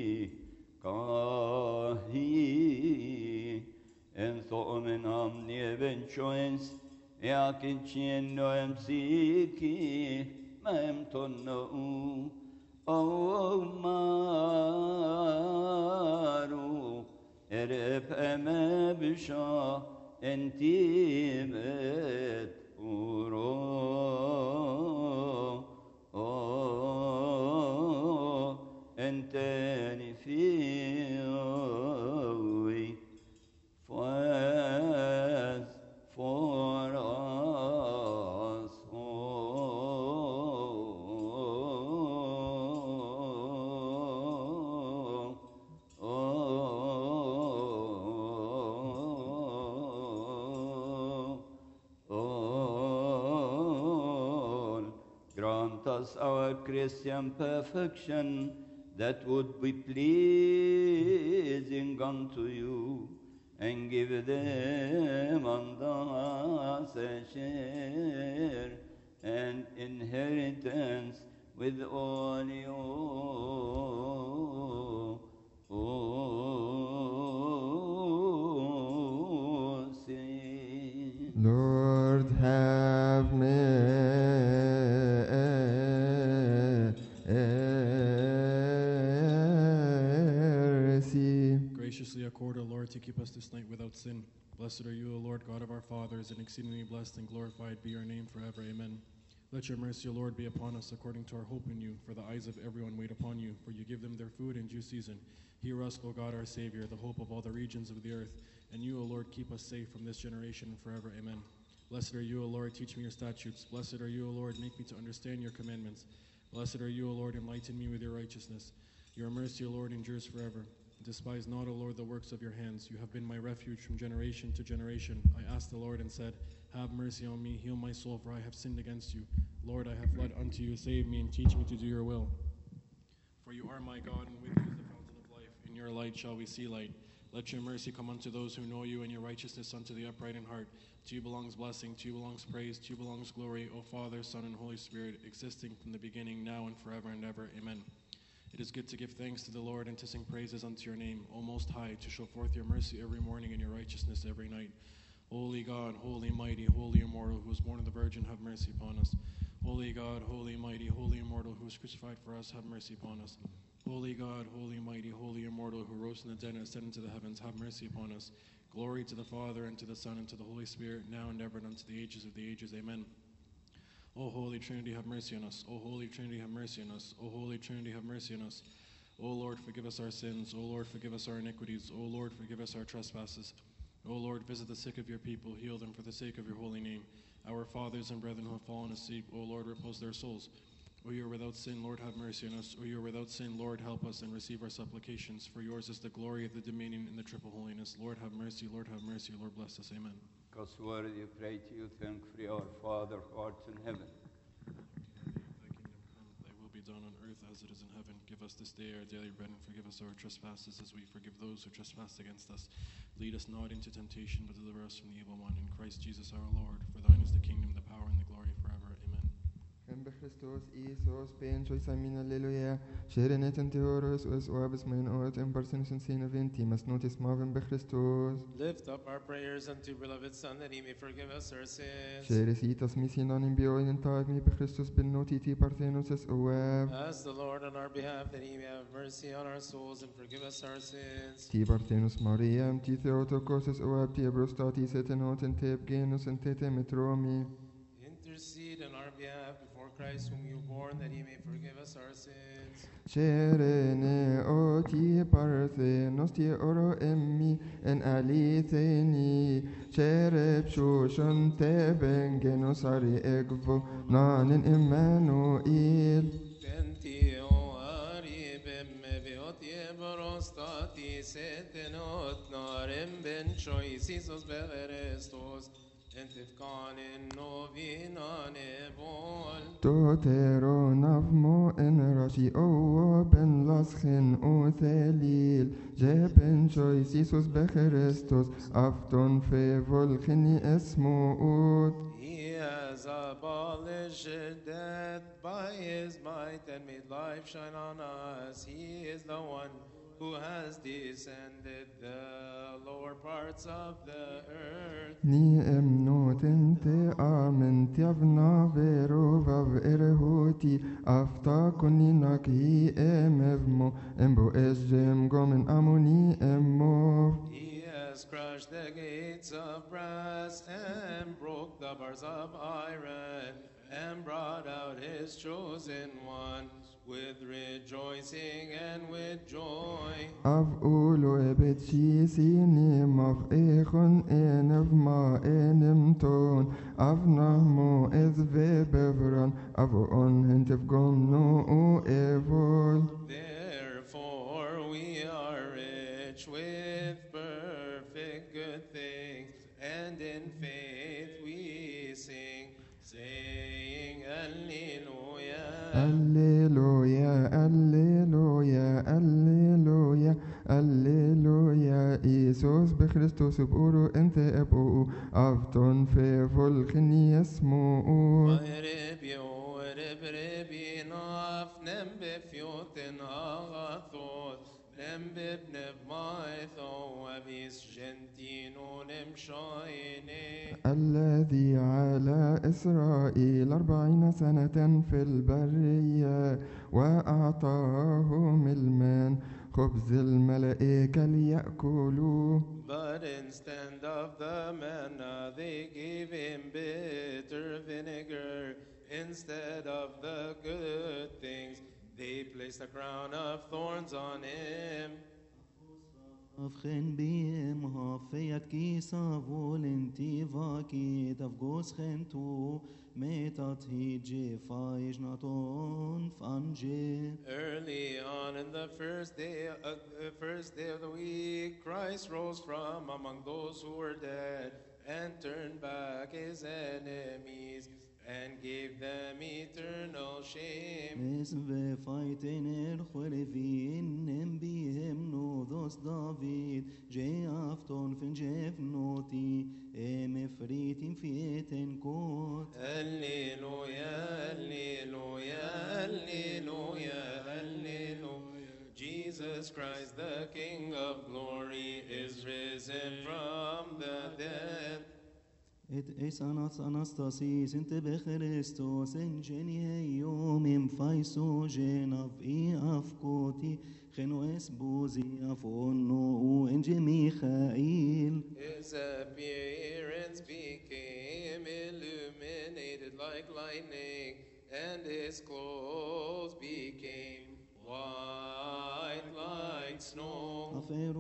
kahi en thomen am neven choens yakin chien no em siki mem tonno o maru erep eme bisha entimet uro enteni fioi was for us all. Oh, all. Grant us our Christian perfection that would be pleasing unto you, and give them and us a share and inheritance with all you. mercy. Lord, have mercy. Graciously accord, O Lord, to keep us this night without sin. Blessed are you, O Lord, God of our fathers, and exceedingly blessed and glorified be your name forever. Amen. Let your mercy, O Lord, be upon us according to our hope in you, for the eyes of everyone wait upon you, for you give them their food in due season. Hear us, O God, our Savior, the hope of all the regions of the earth, and you, O Lord, keep us safe from this generation and forever. Amen. Blessed are you, O Lord, teach me your statutes. Blessed are you, O Lord, make me to understand your commandments. Blessed are you, O Lord, enlighten me with your righteousness. Your mercy, O Lord, endures forever. Despise not, O Lord, the works of your hands. You have been my refuge from generation to generation. I asked the Lord and said, Have mercy on me, heal my soul, for I have sinned against you. Lord, I have fled unto you. Save me and teach me to do your will. For you are my God, and with you is the fountain of life. In your light shall we see light. Let your mercy come unto those who know you, and your righteousness unto the upright in heart. To you belongs blessing, to you belongs praise, to you belongs glory, O Father, Son, and Holy Spirit, existing from the beginning, now and forever and ever. Amen. It is good to give thanks to the Lord and to sing praises unto your name, O Most High, to show forth your mercy every morning and your righteousness every night. Holy God, holy, mighty, holy, immortal, who was born of the Virgin, have mercy upon us. Holy God, holy, mighty, holy, immortal, who was crucified for us, have mercy upon us. Holy God, holy, mighty, holy, immortal, who rose from the dead and ascended to the heavens, have mercy upon us. Glory to the Father, and to the Son, and to the Holy Spirit, now and ever, and unto the ages of the ages. Amen. O Holy Trinity, have mercy on us. O Holy Trinity, have mercy on us. O Holy Trinity, have mercy on us. O Lord, forgive us our sins. O Lord, forgive us our iniquities. O Lord, forgive us our trespasses. O Lord, visit the sick of your people, heal them for the sake of your holy name. Our fathers and brethren who have fallen asleep, O Lord, repose their souls. O you are without sin, Lord, have mercy on us. O you are without sin, Lord, help us and receive our supplications. For yours is the glory of the dominion and the triple holiness. Lord, have mercy. Lord, have mercy. Lord, bless us. Amen. Because worthy, pray to you, thankfully, our Father, who art in heaven. Thy kingdom come, thy will be done on earth as it is in heaven. Give us this day our daily bread and forgive us our trespasses as we forgive those who trespass against us. Lead us not into temptation, but deliver us from the evil one. In Christ Jesus our Lord. For thine is the kingdom, the power, and the glory forever. Amen. En Christus Isus ben choice amin alleluia. Sherenet en theoros us oabis mein ort en parsinus in sine vinti mas notis movem be Christus. Lift up our prayers unto beloved Son that he may forgive us our sins. Sheresitas misionon in bioin en taeg mi be Christus ben notiti partenus es oab. Ask the Lord on our behalf that he may have mercy on our souls and forgive us our sins. Ti partenus Mariam, ti Theotokos es oab, ti ebrostatis et enot en teb genus en tete metromi. Intercede on our behalf before Christ, whom you born, that he may forgive us our sins. Sherene o ti parthenos ti oro emmi en alitheni. Cherep shushon teben genus ari egvo nanin Emmanuel. Gentio aribem beotie borostati setenot narem ben choisisos beverestos entifkanin novinane vol Totero navmo en rashi o ben laschen o thelil. Jeben chois Isus becherestos afton fe volchini esmo ut. He has has abolished death by his might and made life shine on us. He is the one who has descended the lower parts of the earth. Ni emnoten te amen tiavna vero vav erehoti afta koninak hi emevmo embo esjem gomen amoni emmo He has crushed the gates of brass and broke the bars of iron and brought out his chosen one with rejoicing and with joy. Av ulo ebet shisini mav echon enev ma enem ton av nahmo ez vebevran av on hentev gomno u evol Therefore we are rich with perfect good things, and in faith we sing, saying, Alleluia. Alleluia, Alleluia, Alleluia, Alleluia Isus بخريستوس بقولوا انت ابقوا افطن في فلخن يسمو Rebio, rebi naf, nembe fjoten agathot, nembe bnev maitho, avis gentino nem shaine. الذي على إسرائيل أربعين سنة في البرية وأعطاهم المن خبز الملائكة ليأكلوا But instead of the manna, they gave him bitter vinegar. Instead of the good things, they placed a crown of thorns on him. Afchen biem hafeyat kisa volenti vakit avgos chentu metat hije faish naton fanje. Early on in the first day, uh, the first day of the week, Christ rose from among those who were dead and turned back his enemies and gave them eternal shame. Es ve faiten er khwerevin nem bihem no dos David je afton fin jef noti em efritim fieten kot. Alleluia, Alleluia, Alleluia, Alleluia. Jesus Christ, the King of glory, is risen from the dead. Et es anas anastasis inte bechristos en geni heom im faiso genav i afkoti cheno es buzi afonno u en ge Michael. His appearance became illuminated like lightning, and his clothes became white like snow.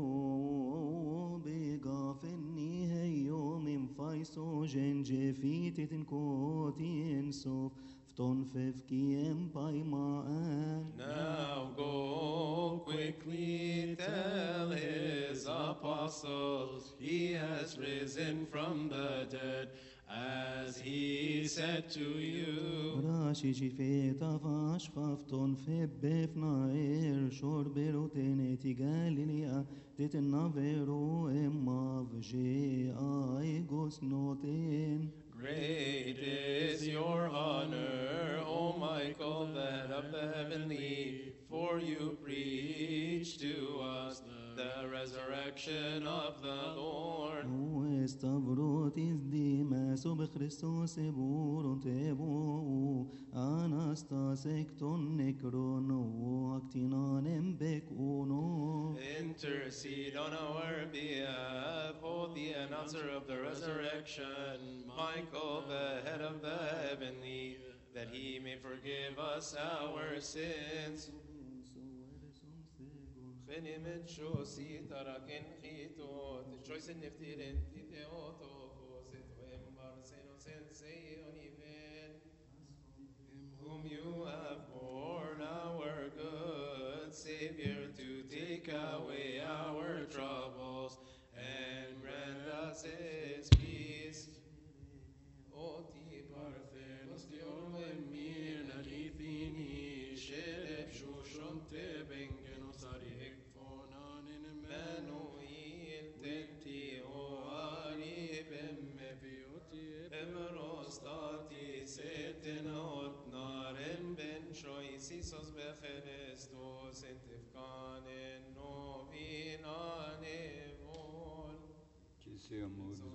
Afero begafenni heom im faiso gen gefiti tin koti en sof fton fevki em paimaan. Now go quickly tell his apostles he has risen from the dead, as he said to you. راشي جفيت افاش فافتون في بفنا اير شور بيروتين تيغاليليا تتنا فيرو اما فجي اي غوس نوتين Great is your honor, O Michael, that of the heavenly, for you preach to us the resurrection of the Lord. او استفروتيس ديماس بخريستوس بورون تبو اناستاسك تون نكرونو اكتينان بكونو Intercede on our behalf, hold the announcer of the resurrection, Michael, the head of the heavenly, that he may forgive us our sins. خنمت شو سي تركن خيتوت شويس النفتيرن تيتيوتو ست ويمبر سينو سنسي ونيفين whom you have borne our good Savior to take away our troubles and grant us his peace. O ti parthenos ti orlemir narithini sheref shushon te bengenos arich fonan in Emmanuel tenti o arib emme Emerostati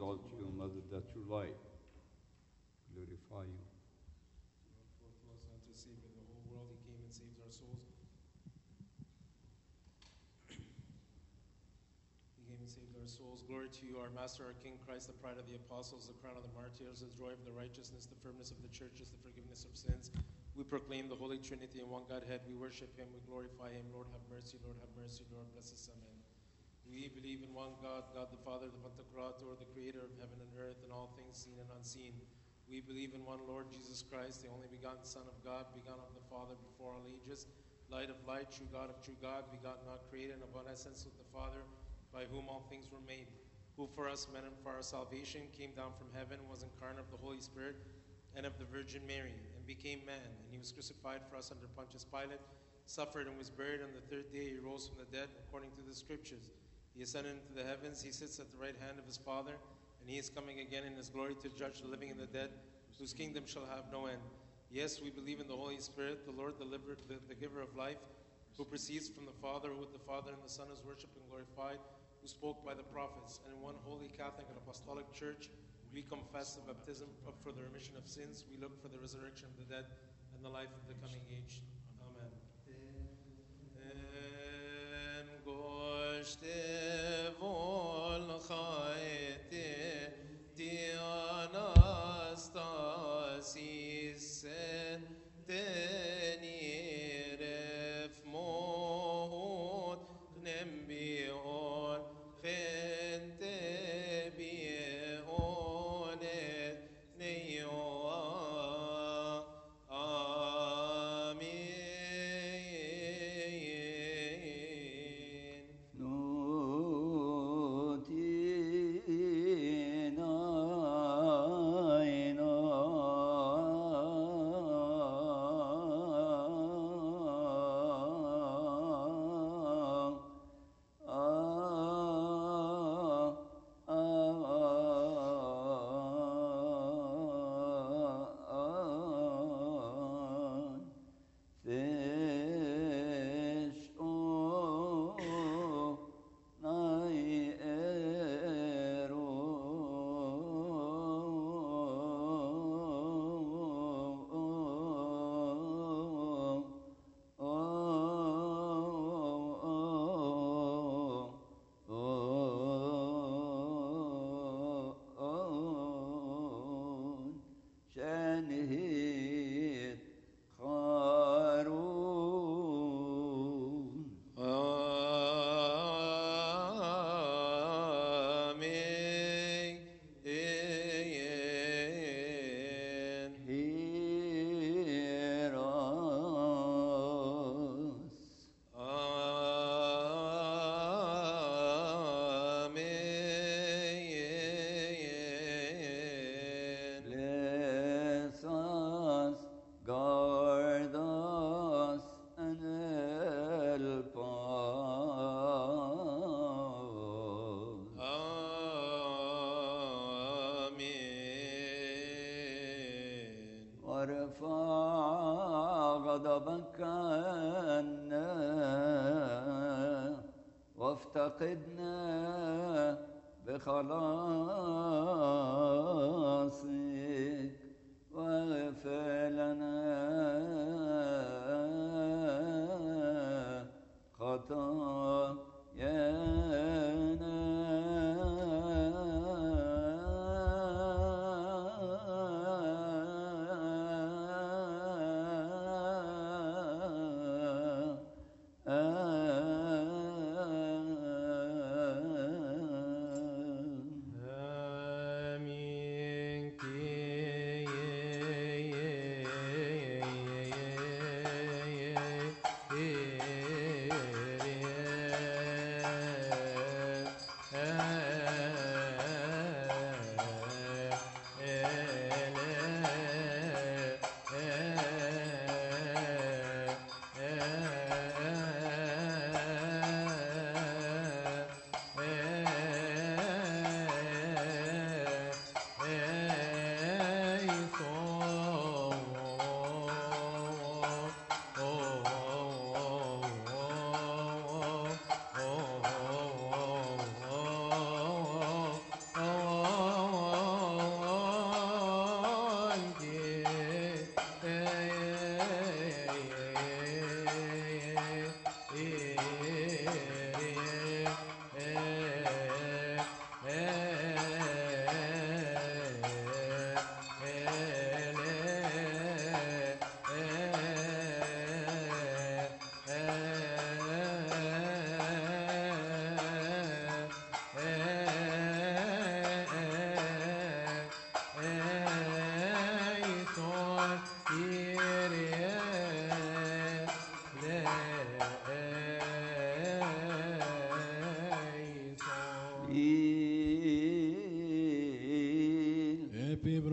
exalt you, Mother, that your light glorify you. Forth was not to save the whole world, he came and saved our souls. He came and saved our souls. Glory to you, our Master, our King, Christ, the pride of the apostles, the crown of the martyrs, the joy of the righteousness, the firmness of the churches, the forgiveness of sins. We proclaim the Holy Trinity in one Godhead. We worship him, we glorify him. Lord, have mercy, Lord, have mercy, Lord, bless us, amen. We believe in one God, God the Father, the Pantocrator, the creator of heaven and earth, and all things seen and unseen. We believe in one Lord Jesus Christ, the only begotten Son of God, begotten of the Father before all ages, light of light, true God of true God, begotten, not created, and of one essence with the Father, by whom all things were made, who for us men and for our salvation came down from heaven, was incarnate of the Holy Spirit and of the Virgin Mary, and became man, and he was crucified for us under Pontius Pilate, suffered and was buried, and the third day he rose from the dead, according to the Scriptures. He ascended into the heavens, he sits at the right hand of his Father, and he is coming again in his glory to judge the living and the dead, whose kingdom shall have no end. Yes, we believe in the Holy Spirit, the Lord, the, liver, the, the giver of life, who proceeds from the Father, who with the Father and the Son is worshipped and glorified, who spoke by the prophets, and in one holy Catholic and Apostolic Church, we confess the baptism of- for the remission of sins. We look for the resurrection of the dead and the life of the coming age. Amen. En goshte vol chayte di anastasis en teniref mohot nem bion fente bion neyoa Amen. Fish, oh, nai شانهيت خارون Amen. Hear us. Amen. Bless us, guard us, and help us. Amen. وارفع غضبك عنا وافتقدنا بخلاصك واغفر لنا خطايانا Amin.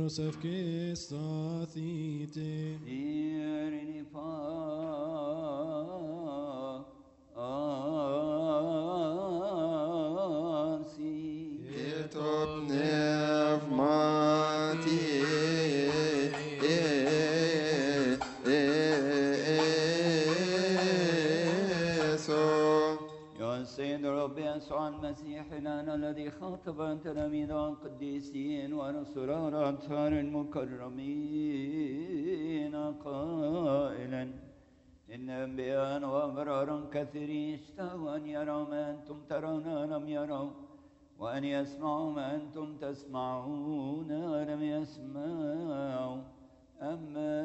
Kyros ευκαίσταθήτε. Ειρήνη πάση. Και το πνεύμα τι يا سيد رب يسوع المسيح لنا الذي خاطب تلاميذه القديسين ورسل الأطهار المكرمين قائلا إن أنبياء وأبرار كثيرين اشتهوا أن يروا ما أنتم ترون لم يروا وأن يسمعوا ما أنتم تسمعون لم يسمعوا أما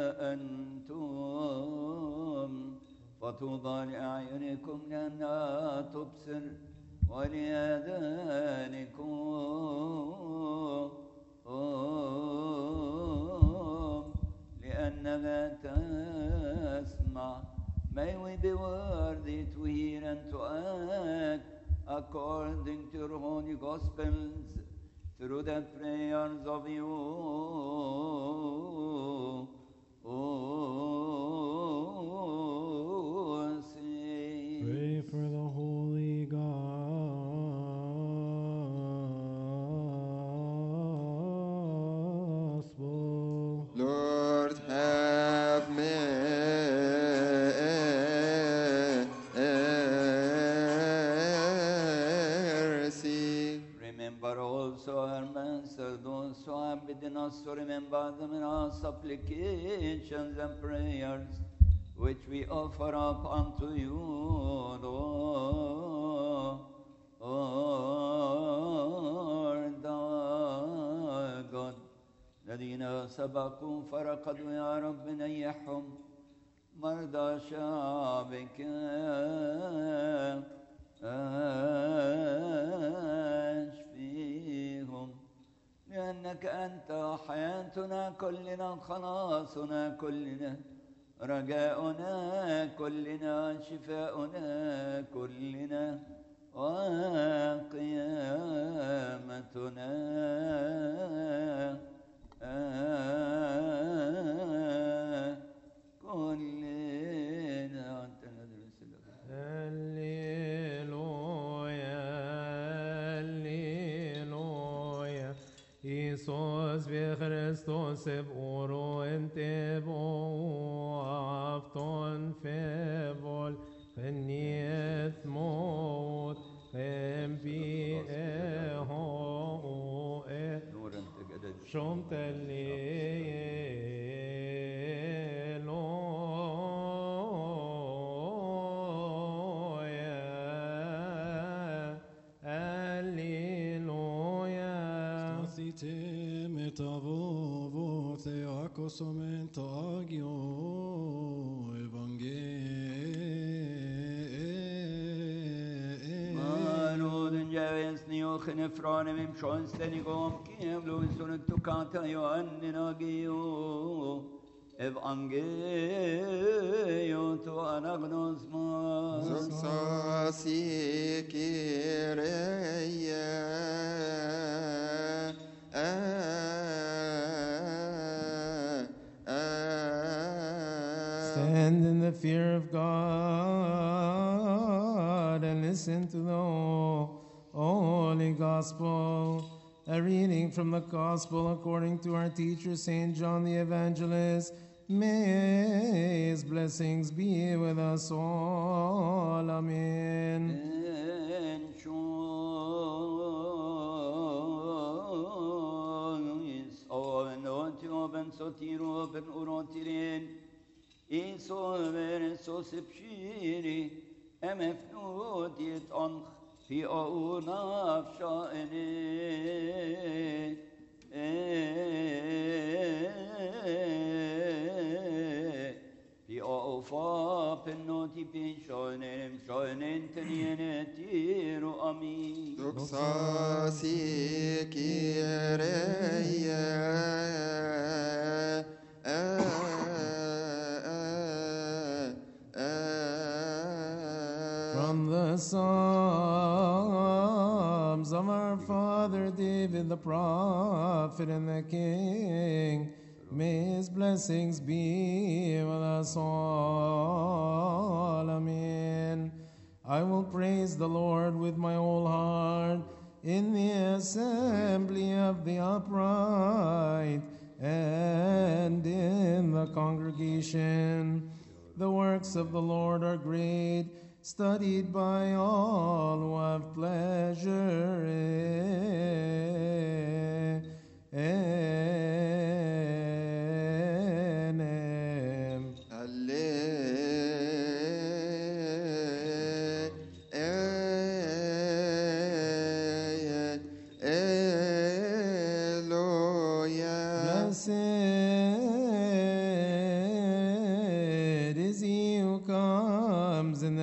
أنتم فطوبى لأعينكم لأنها تبصر ولآذانكم لأنها تسمع May we be worthy to hear and to act according to your holy gospels through the prayers of you. Oh, say. Pray for the Holy Gospel. Lord have mercy. Remember also our master, those who have bidden us to remember them in our supplications and prayers, which we offer up unto you, Lord. Lord our God الذين سبقوا فرقدوا يا رب نيحهم مرضى شعبك اشفيهم لأنك أنت حياتنا كلنا خلاصنا كلنا رجاؤنا كلنا شفاؤنا كلنا وقيامتنا كلنا أنت ندرس لك Alleluia, Alleluia. Iisus vi Christus eb oro en tebo afton fevol geniet mot empi eho e نور أنت جدد شمت Alleluia. Alleluia. Σταθείτε με τα βόβο θεάκοσομεν το Άγιο Ευαγγέλιο. Maroden jävesni och genefrane vem sjönsten igång kevlo sunek tukata jo annina Evangelio to anagnosma Zoxasi Kyrie Stand in the fear of God and listen to the Holy Gospel. A reading from the Gospel according to our teacher, St. John the Evangelist. May his blessings be with us all. Amen. En chois oven oti oven sotiru oven urotirin Iso ver so sepshiri emefnut yet on fi auna fsha'ene Fi aufa pennoti pin shoinen shoinen tenien tiru amin Doxasi From the the Psalms of our father David the prophet and the king. May his blessings be with us all. Amen. I will praise the Lord with my whole heart in the assembly of the upright and in the congregation. The works of the Lord are great, studied by all who have pleasure in him. Alleluia. Blessed is he who comes in the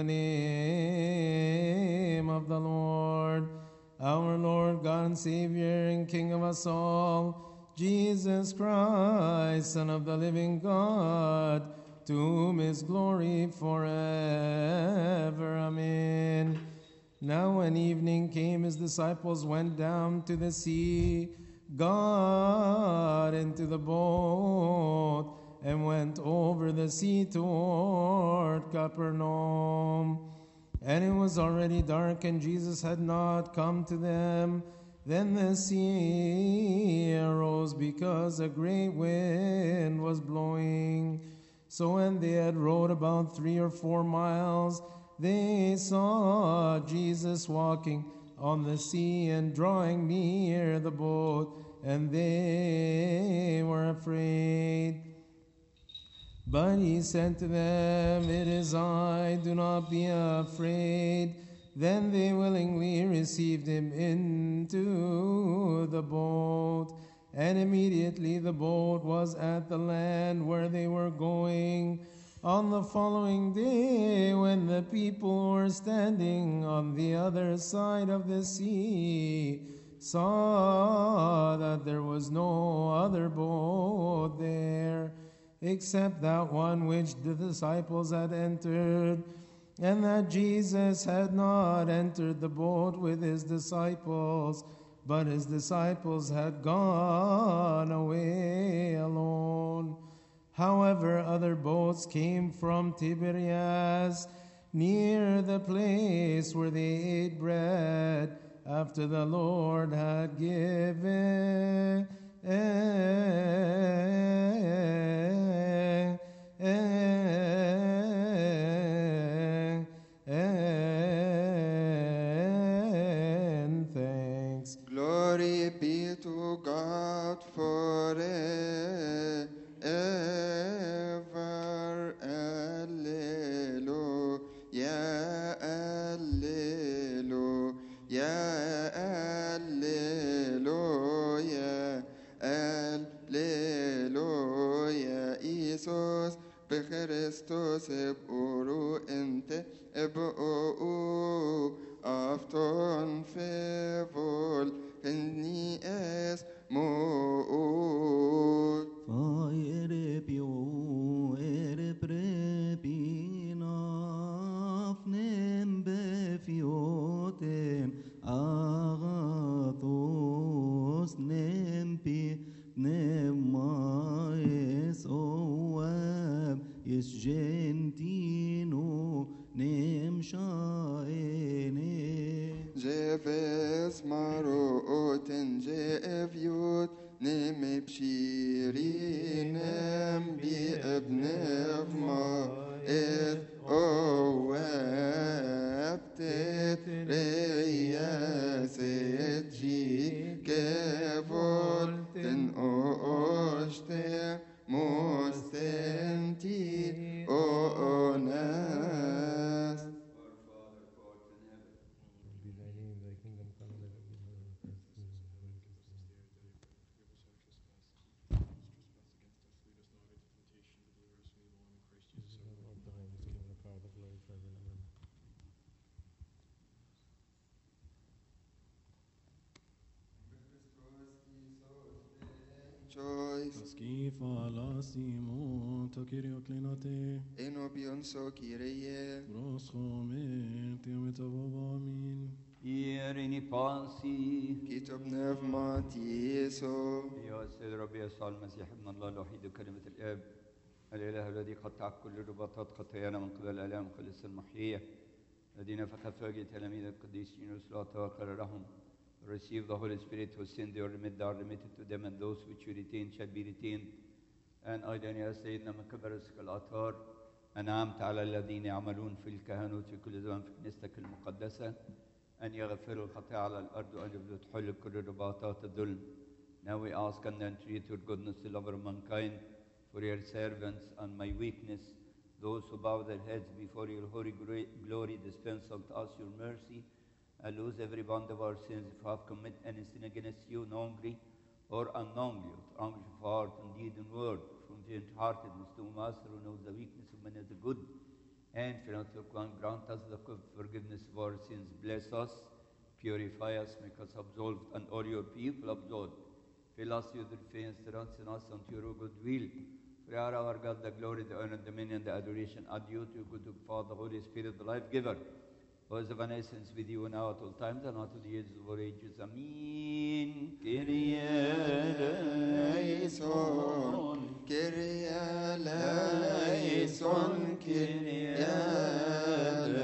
name of the Lord, our Lord God and Savior and King of us all, Jesus Christ, Son of the living God, to whom is glory forever. Amen. Now, when evening came, his disciples went down to the sea, got into the boat, and went over the sea toward Capernaum. And it was already dark, and Jesus had not come to them. Then the sea arose because a great wind was blowing. So when they had rowed about three or four miles, they saw Jesus walking on the sea and drawing near the boat, and they were afraid. But he said to them, It is I, do not be afraid. Then they willingly received him into the boat. And immediately the boat was at the land where they were going. On the following day, when the people were standing on the other side of the sea, saw that there was no other boat there except that one which the disciples had entered, and that Jesus had not entered the boat with his disciples, but his disciples had gone away alone. However, other boats came from Tiberias near the place where they ate bread after the Lord had given. And thanks. Glory be to God forever. Alleluia. Alleluia. Alleluia. Alleluia. إيسوس بخريستوس ابقروا انت ابقوا افتون في فول اني اس موت Fire pio ere prepina fnem befiotem agathos nempi nemais oab is gentino nem shaene جبس مروت جافيوت نم بشيرينم بابن ما إذ أوابتت رياست جي كفول تن أوشتر مستنتي أوناس Joy Christ, Skifa lasimo to Kyrio klinate. eno bionso Kyrie, Proschomen tiametavo amin. Irini pasi كتب نفمات يسوع يا سيد ربي يسوع المسيح ابن الله الوحيد كلمة الآب الإله الذي قطع كل رباطات خطايانا من قبل الآلام خلص المحية الذي نفخ في وجه تلاميذ القديسين رسلاته وقال لهم Receive the Holy Spirit who send your remit are remitted to them and those which you retain shall be retained and أيضا يا سيدنا من كبرسك الأطهار أنعمت على الذين يعملون في الكهنوت في كل زمان في كنيستك المقدسة أن يغفروا الخطايا على الأرض وأن يبدوا تحل كل رباطات الظلم Now we ask and entreat your goodness to love mankind for your servants and my weakness, those who bow their heads before your holy gra- glory, dispense unto us your mercy, and lose every bond of our sins if we have committed any sin against you knowingly or unknowingly, with anguish of heart and deed and word, from faint-heartedness to a master who knows the weakness of men as the good, and fear not look on, grant us the forgiveness of our sins, bless us, purify us, make us absolved, and all your people absolved. Fill us with your faith, strengthen us unto your good will. For you are our God, the glory, the honor, the dominion, the adoration, are due to you, good Father, Holy Spirit, the life giver, who is of an essence with you now at all times and unto the ages of all ages. Amen. Kyrie eleison, Kyrie eleison, Kyrie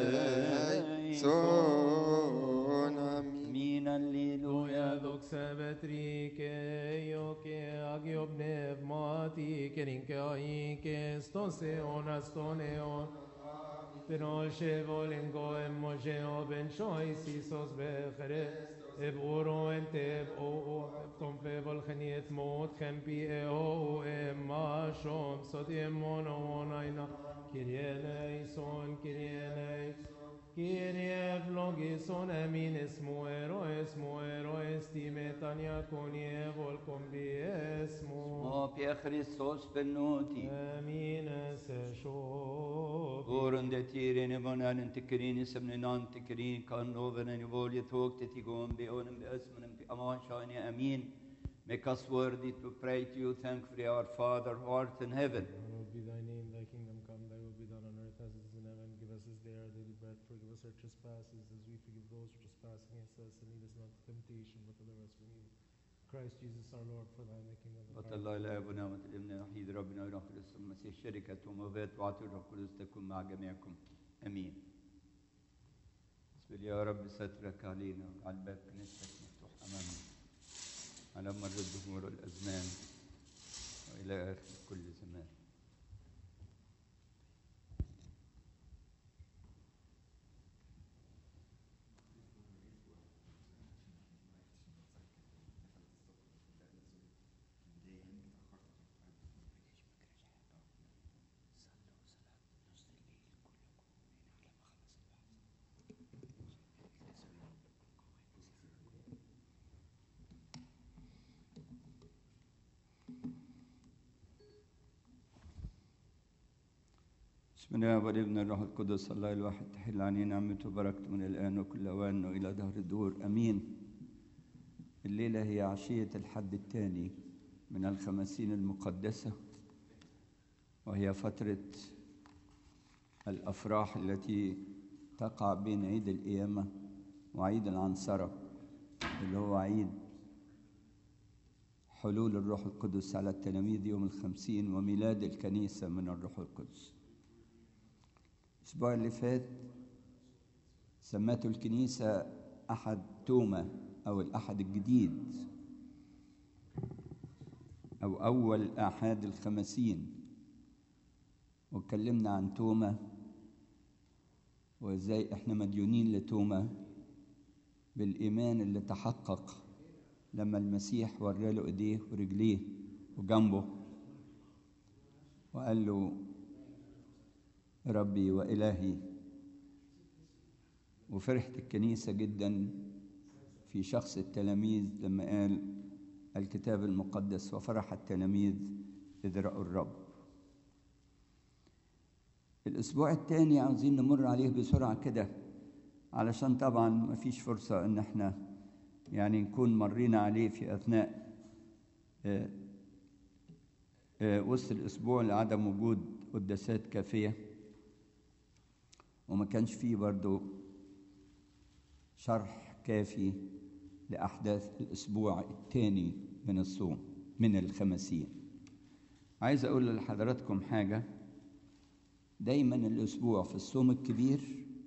eleison, Amen. Amen. Alleluia. Loja doxa betrike, joke agio pneumati, kerinke aike, stose ona stoneon. Pero shevolingo emojeo ben choice isos bechere. ابورو انت ابو ابتم في بالخنيت موت خم بي او اما شوم صدي مونو ناينا كيريانيسون كيريانيسون Kyrie vlogison amin esmo ero esmo ero estimetania conie volcom esmo O Pia Christos benoti. amin se Gården tirin i munnen tikrin i semninan tikrin kan loven i volje tåg till tigon be onen be ösmanen be aman shani amin. Make us worthy to pray to you, thankfully, our Father who art in heaven. Hallowed be thy name, thy kingdom come, thy will be done on earth as it is in heaven. Give us this day our daily bread, forgive us our trespasses as we forgive those who trespass against us, and lead us not into temptation, but deliver us from evil. Christ Jesus our Lord, for thine is the kingdom and the بطل power. الله الآب ونعمة الابن الوحيد ربنا وإله كريستوس المسيح شركة وموفات وعطية الروح القدس تكون مع جميعكم آمين. بسم الله يا رب سترك علينا وعلى باب كنيستك مفتوح أمامنا على مر الدهور والأزمان وإلى آخر كل زمان. بسم الله والابن الروح القدس الله الواحد تحل علينا نعمته وبركته من الآن وكل أوان وإلى دهر الدور أمين الليلة هي عشية الحد الثاني من الخمسين المقدسة وهي فترة الأفراح التي تقع بين عيد القيامة وعيد العنصرة اللي هو عيد حلول الروح القدس على التلاميذ يوم الخمسين وميلاد الكنيسة من الروح القدس الأسبوع اللي فات سمته الكنيسة أحد توما أو الأحد الجديد أو أول أحد الخمسين واتكلمنا عن توما وإزاي إحنا مديونين لتوما بالإيمان اللي تحقق لما المسيح وراله إيديه ورجليه وجنبه وقال له ربي وإلهي وفرحت الكنيسة جدا في شخص التلاميذ لما قال الكتاب المقدس وفرح التلاميذ إذ رأوا الرب الأسبوع الثاني عاوزين نمر عليه بسرعة كده علشان طبعا ما فيش فرصة إن احنا يعني نكون مرينا عليه في أثناء آه، آه، وسط الأسبوع لعدم وجود قداسات كافية وما كانش فيه برضو شرح كافي لأحداث الأسبوع الثاني من الصوم من الخمسين عايز أقول لحضراتكم حاجة دايما الأسبوع في الصوم الكبير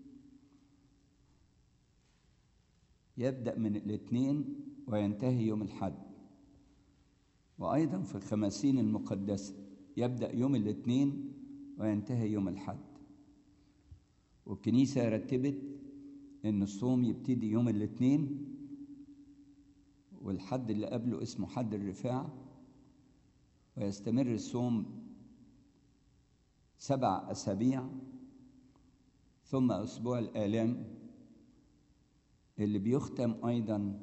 يبدأ من الاثنين وينتهي يوم الحد وأيضا في الخمسين المقدسة يبدأ يوم الاثنين وينتهي يوم الحد والكنيسة رتبت إن الصوم يبتدي يوم الاثنين والحد اللي قبله اسمه حد الرفاع ويستمر الصوم سبع أسابيع ثم أسبوع الآلام اللي بيختم أيضا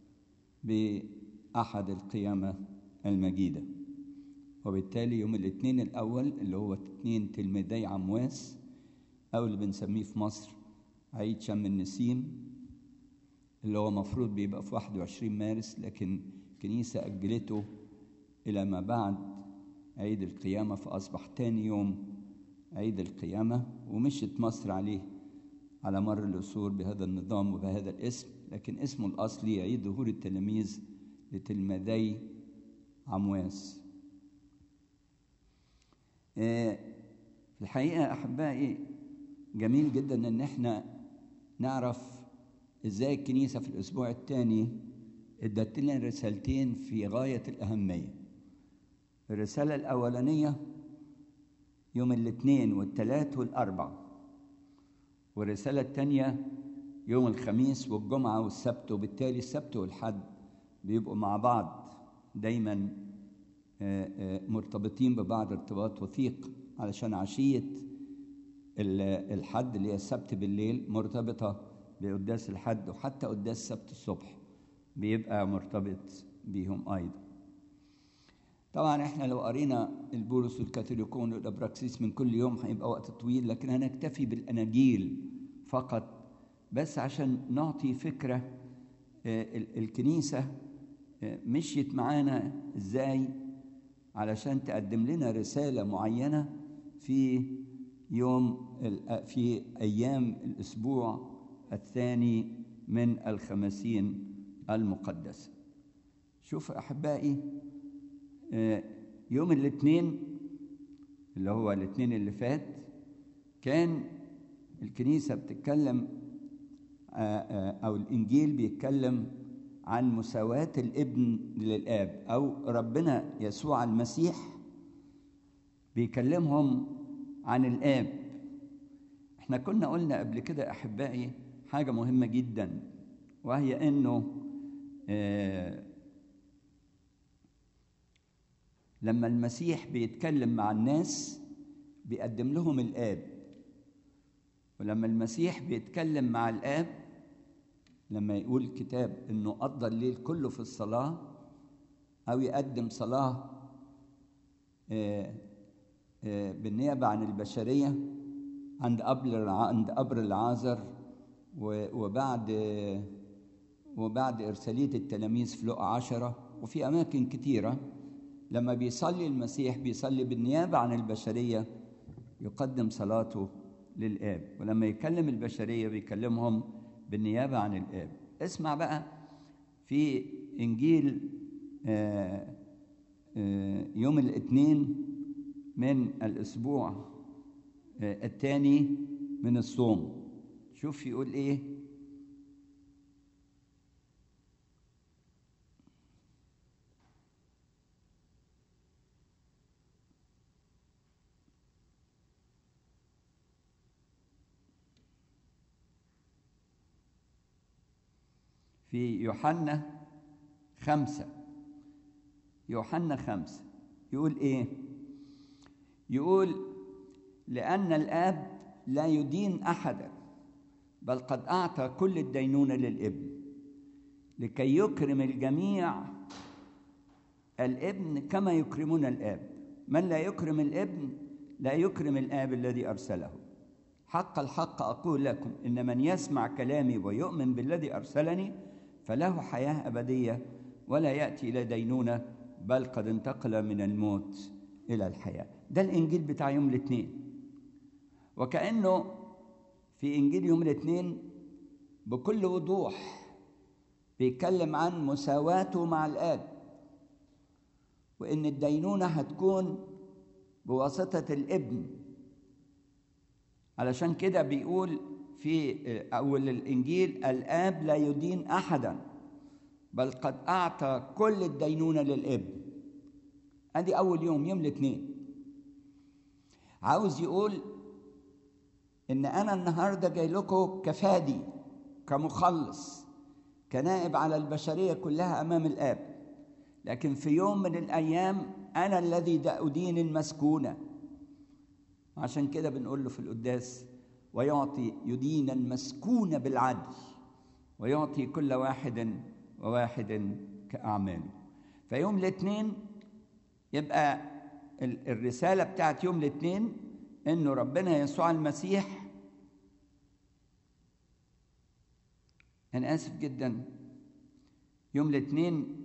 بأحد القيامة المجيدة وبالتالي يوم الاثنين الأول اللي هو اثنين تلميذي عمواس أو اللي بنسميه في مصر عيد شم النسيم اللي هو مفروض بيبقى في 21 مارس لكن الكنيسة أجلته إلى ما بعد عيد القيامة فأصبح تاني يوم عيد القيامة ومشت مصر عليه على مر العصور بهذا النظام وبهذا الاسم لكن اسمه الأصلي عيد ظهور التلاميذ لتلميذي عمواس آه، في الحقيقة أحبائي جميل جدا إن إحنا نعرف إزاي الكنيسة في الأسبوع الثاني ادت لنا رسالتين في غاية الأهمية الرسالة الأولانية يوم الاثنين والثلاث والأربع والرسالة الثانية يوم الخميس والجمعة والسبت وبالتالي السبت والحد بيبقوا مع بعض دايما آه، آه، مرتبطين ببعض ارتباط وثيق علشان عشية ال- الحد اللي هي السبت بالليل مرتبطة بقداس الحد وحتى قداس السبت الصبح بيبقى مرتبط بيهم أيضا طبعا احنا لو قرينا البولس والكاثوليكون والابراكسيس من كل يوم هيبقى وقت طويل لكن هنكتفي بالاناجيل فقط بس عشان نعطي فكره آه، ال- الكنيسه آه، مشيت معانا ازاي علشان تقدم لنا رساله معينه في يوم ال- في ايام الاسبوع الثاني من الخمسين المقدسه شوف احبائي آه، يوم الاثنين اللي هو الاثنين اللي فات كان الكنيسة بتتكلم آه، آه، أو الإنجيل بيتكلم عن مساواة الابن للآب أو ربنا يسوع المسيح بيكلمهم عن الآب احنا كنا قلنا قبل كده أحبائي حاجة مهمة جدا وهي إنه آه لما المسيح بيتكلم مع الناس بيقدم لهم الآب ولما المسيح بيتكلم مع الآب لما يقول الكتاب إنه قضى الليل كله في الصلاة أو يقدم صلاة آه، آه، بالنيابة عن البشرية عند قبر عند قبر العازر و- وبعد آه، وبعد إرسالية التلاميذ في لقا عشرة وفي أماكن كتيرة لما بيصلي المسيح بيصلي بالنيابة عن البشرية يقدم صلاته للآب ولما يكلم البشرية بيكلمهم بالنيابة عن الآب اسمع بقى في إنجيل آه، آه، يوم الاثنين من الأسبوع آه، الثاني من الصوم شوف يقول إيه في يوحنا خمسة يوحنا خمسة يقول إيه؟ يقول لأن الآب لا يدين أحدا بل قد أعطى كل الدينونة للابن لكي يكرم الجميع الابن كما يكرمون الآب من لا يكرم الابن لا يكرم الآب الذي أرسله حق الحق أقول لكم إن من يسمع كلامي ويؤمن بالذي أرسلني فله حياة أبدية ولا يأتي إلى دينونة بل قد انتقل من الموت إلى الحياة ده الإنجيل بتاع يوم الاثنين وكأنه في إنجيل يوم الاثنين بكل وضوح بيتكلم عن مساواته مع الآب وإن الدينونة هتكون بواسطة الابن علشان كده بيقول في أول الإنجيل الآب لا يدين أحدا بل قد أعطى كل الدينونة للابن أدي أول يوم يوم الاثنين عاوز يقول إن أنا النهاردة جاي لكم كفادي كمخلص كنائب على البشرية كلها أمام الآب لكن في يوم من الأيام أنا الذي أدين المسكونة عشان كده بنقول له في القداس ويعطي يدين المسكون بالعدل ويعطي كل واحد وواحد كأعماله فيوم الاثنين يبقى الرسالة بتاعت يوم الاثنين إنه ربنا يسوع المسيح أنا آسف جدا يوم الاثنين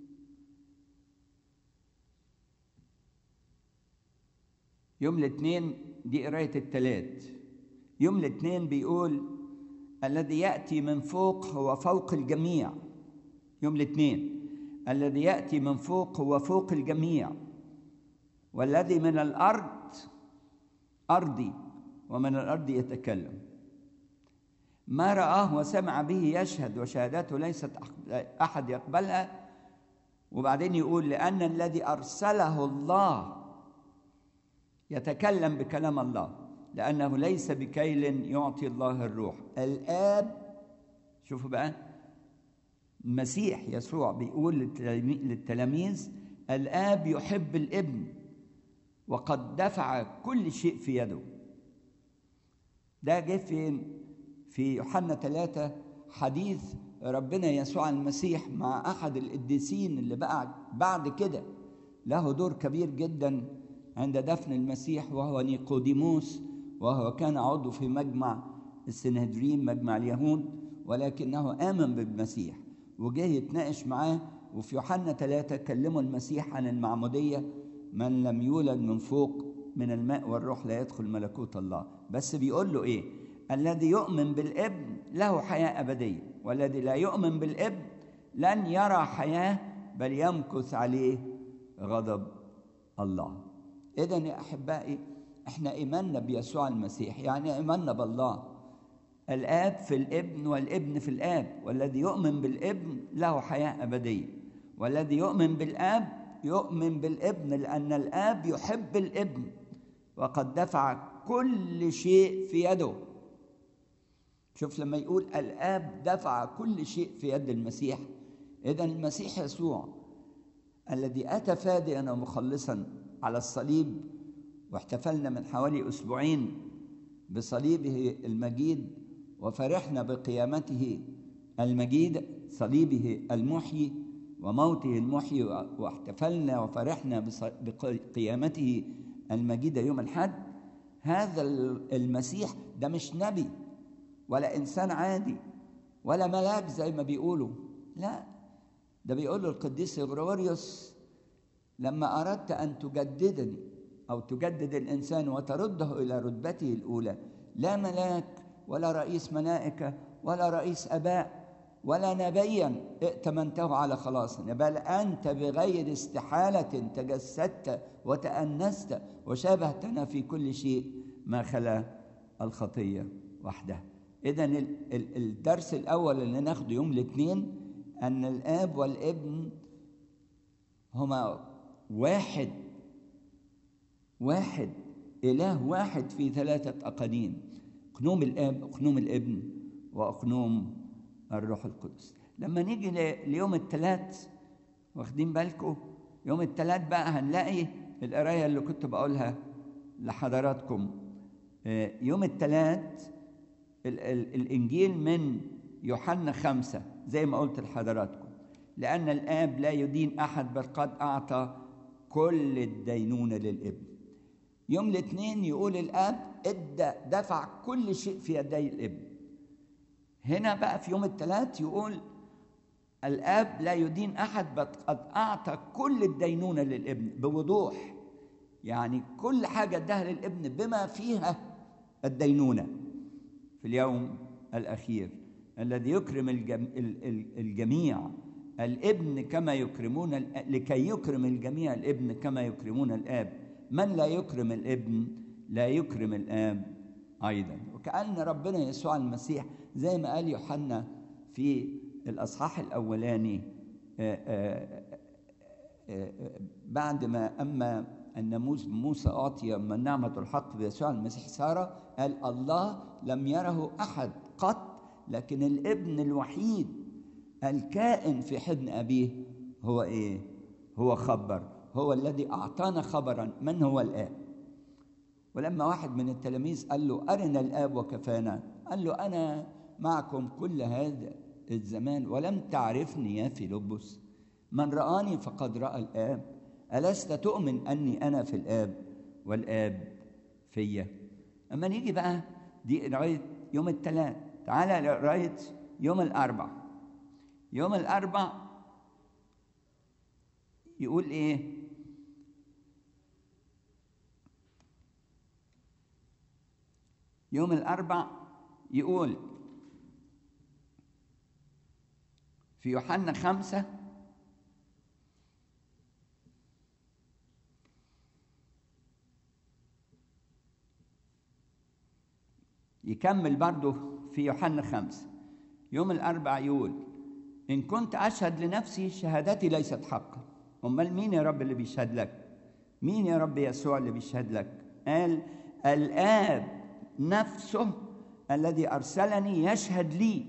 يوم الاثنين دي قراية التلات يوم الاثنين بيقول الذي يأتي من فوق هو فوق الجميع يوم الاثنين الذي يأتي من فوق هو فوق الجميع والذي من الأرض أرضي ومن الأرض يتكلم ما رآه وسمع به يشهد وشهادته ليست أحد يقبلها وبعدين يقول لأن الذي أرسله الله يتكلم بكلام الله لأنه ليس بكيل يعطي الله الروح الآب شوفوا بقى المسيح يسوع بيقول للتلاميذ الآب يحب الابن وقد دفع كل شيء في يده ده جه فين في يوحنا ثلاثة حديث ربنا يسوع المسيح مع أحد القديسين اللي بقى بعد كده له دور كبير جدا عند دفن المسيح وهو نيقوديموس وهو كان عضو في مجمع السنهدرين مجمع اليهود ولكنه آمن بالمسيح وجه يتناقش معاه وفي يوحنا ثلاثة كلموا المسيح عن المعمودية من لم يولد من فوق من الماء والروح لا يدخل ملكوت الله بس بيقول له ايه الذي يؤمن بالابن له حياة أبدية والذي لا يؤمن بالابن لن يرى حياة بل يمكث عليه غضب الله إذا يا أحبائي إحنا إيماننا بيسوع المسيح يعني إيماننا بالله الآب في الابن والابن في الآب والذي يؤمن بالابن له حياة أبدية والذي يؤمن بالآب يؤمن بالابن لأن الآب يحب الابن وقد دفع كل شيء في يده شوف لما يقول الآب دفع كل شيء في يد المسيح إذا المسيح يسوع الذي أتى فاديا ومخلصا على الصليب واحتفلنا من حوالي أسبوعين بصليبه المجيد وفرحنا بقيامته المجيد صليبه المحيي وموته المحيي واحتفلنا وفرحنا بقيامته المجيدة يوم الحد هذا المسيح ده مش نبي ولا إنسان عادي ولا ملاك زي ما بيقولوا لا ده بيقول له القديس غريغوريوس لما أردت أن تجددني أو تجدد الإنسان وترده إلى رتبته الأولى لا ملاك ولا رئيس ملائكة ولا رئيس أباء ولا نبيا ائتمنته على خلاصنا بل أنت بغير استحالة تجسدت وتأنست وشابهتنا في كل شيء ما خلا الخطية وحدها إذا الدرس الأول اللي ناخده يوم الاثنين أن الآب والابن هما واحد واحد إله واحد في ثلاثة أقانيم أقنوم الآب أقنوم الابن وأقنوم الروح القدس لما نيجي ليوم الثلاث واخدين بالكم يوم الثلاث بقى هنلاقي القراية اللي كنت بقولها لحضراتكم يوم الثلاث الإنجيل من يوحنا خمسة زي ما قلت لحضراتكم لأن الآب لا يدين أحد بل قد أعطى كل الدينونة للابن يوم الاثنين يقول الآب ادى دفع كل شيء في يدي الابن هنا بقى في يوم الثلاث يقول الآب لا يدين أحد بل قد أعطى كل الدينونة للابن بوضوح يعني كل حاجة اداها للابن بما فيها الدينونة في اليوم الأخير الذي يكرم الجم... ال- ال- الجميع الابن كما يكرمون ال- لكي يكرم الجميع الابن كما يكرمون الآب من لا يكرم الابن لا يكرم الآب أيضا وكأن ربنا يسوع المسيح زي ما قال يوحنا في الأصحاح الأولاني آه، آه، آه، آه، بعد ما أما الناموس موسى أعطي من نعمة الحق بيسوع المسيح سارة قال الله لم يره أحد قط لكن الابن الوحيد الكائن في حضن أبيه هو إيه؟ هو خبر هو الذي أعطانا خبرا من هو الآب ولما واحد من التلاميذ قال له أرنا الآب وكفانا قال له أنا معكم كل هذا الزمان ولم تعرفني يا فيلبس من رآني فقد رأى الآب ألست تؤمن أني أنا في الآب والآب فيا أما نيجي بقى دي قراية يوم الثلاث تعالى قراية يوم الأربع يوم الأربع يقول إيه يوم الأربع يقول في يوحنا خمسة يكمل برضه في يوحنا خمسة يوم الأربع يقول إن كنت أشهد لنفسي شهادتي ليست حقا أمال مين يا رب اللي بيشهد لك مين يا رب يسوع اللي بيشهد لك قال الآب نفسه الذي أرسلني يشهد لي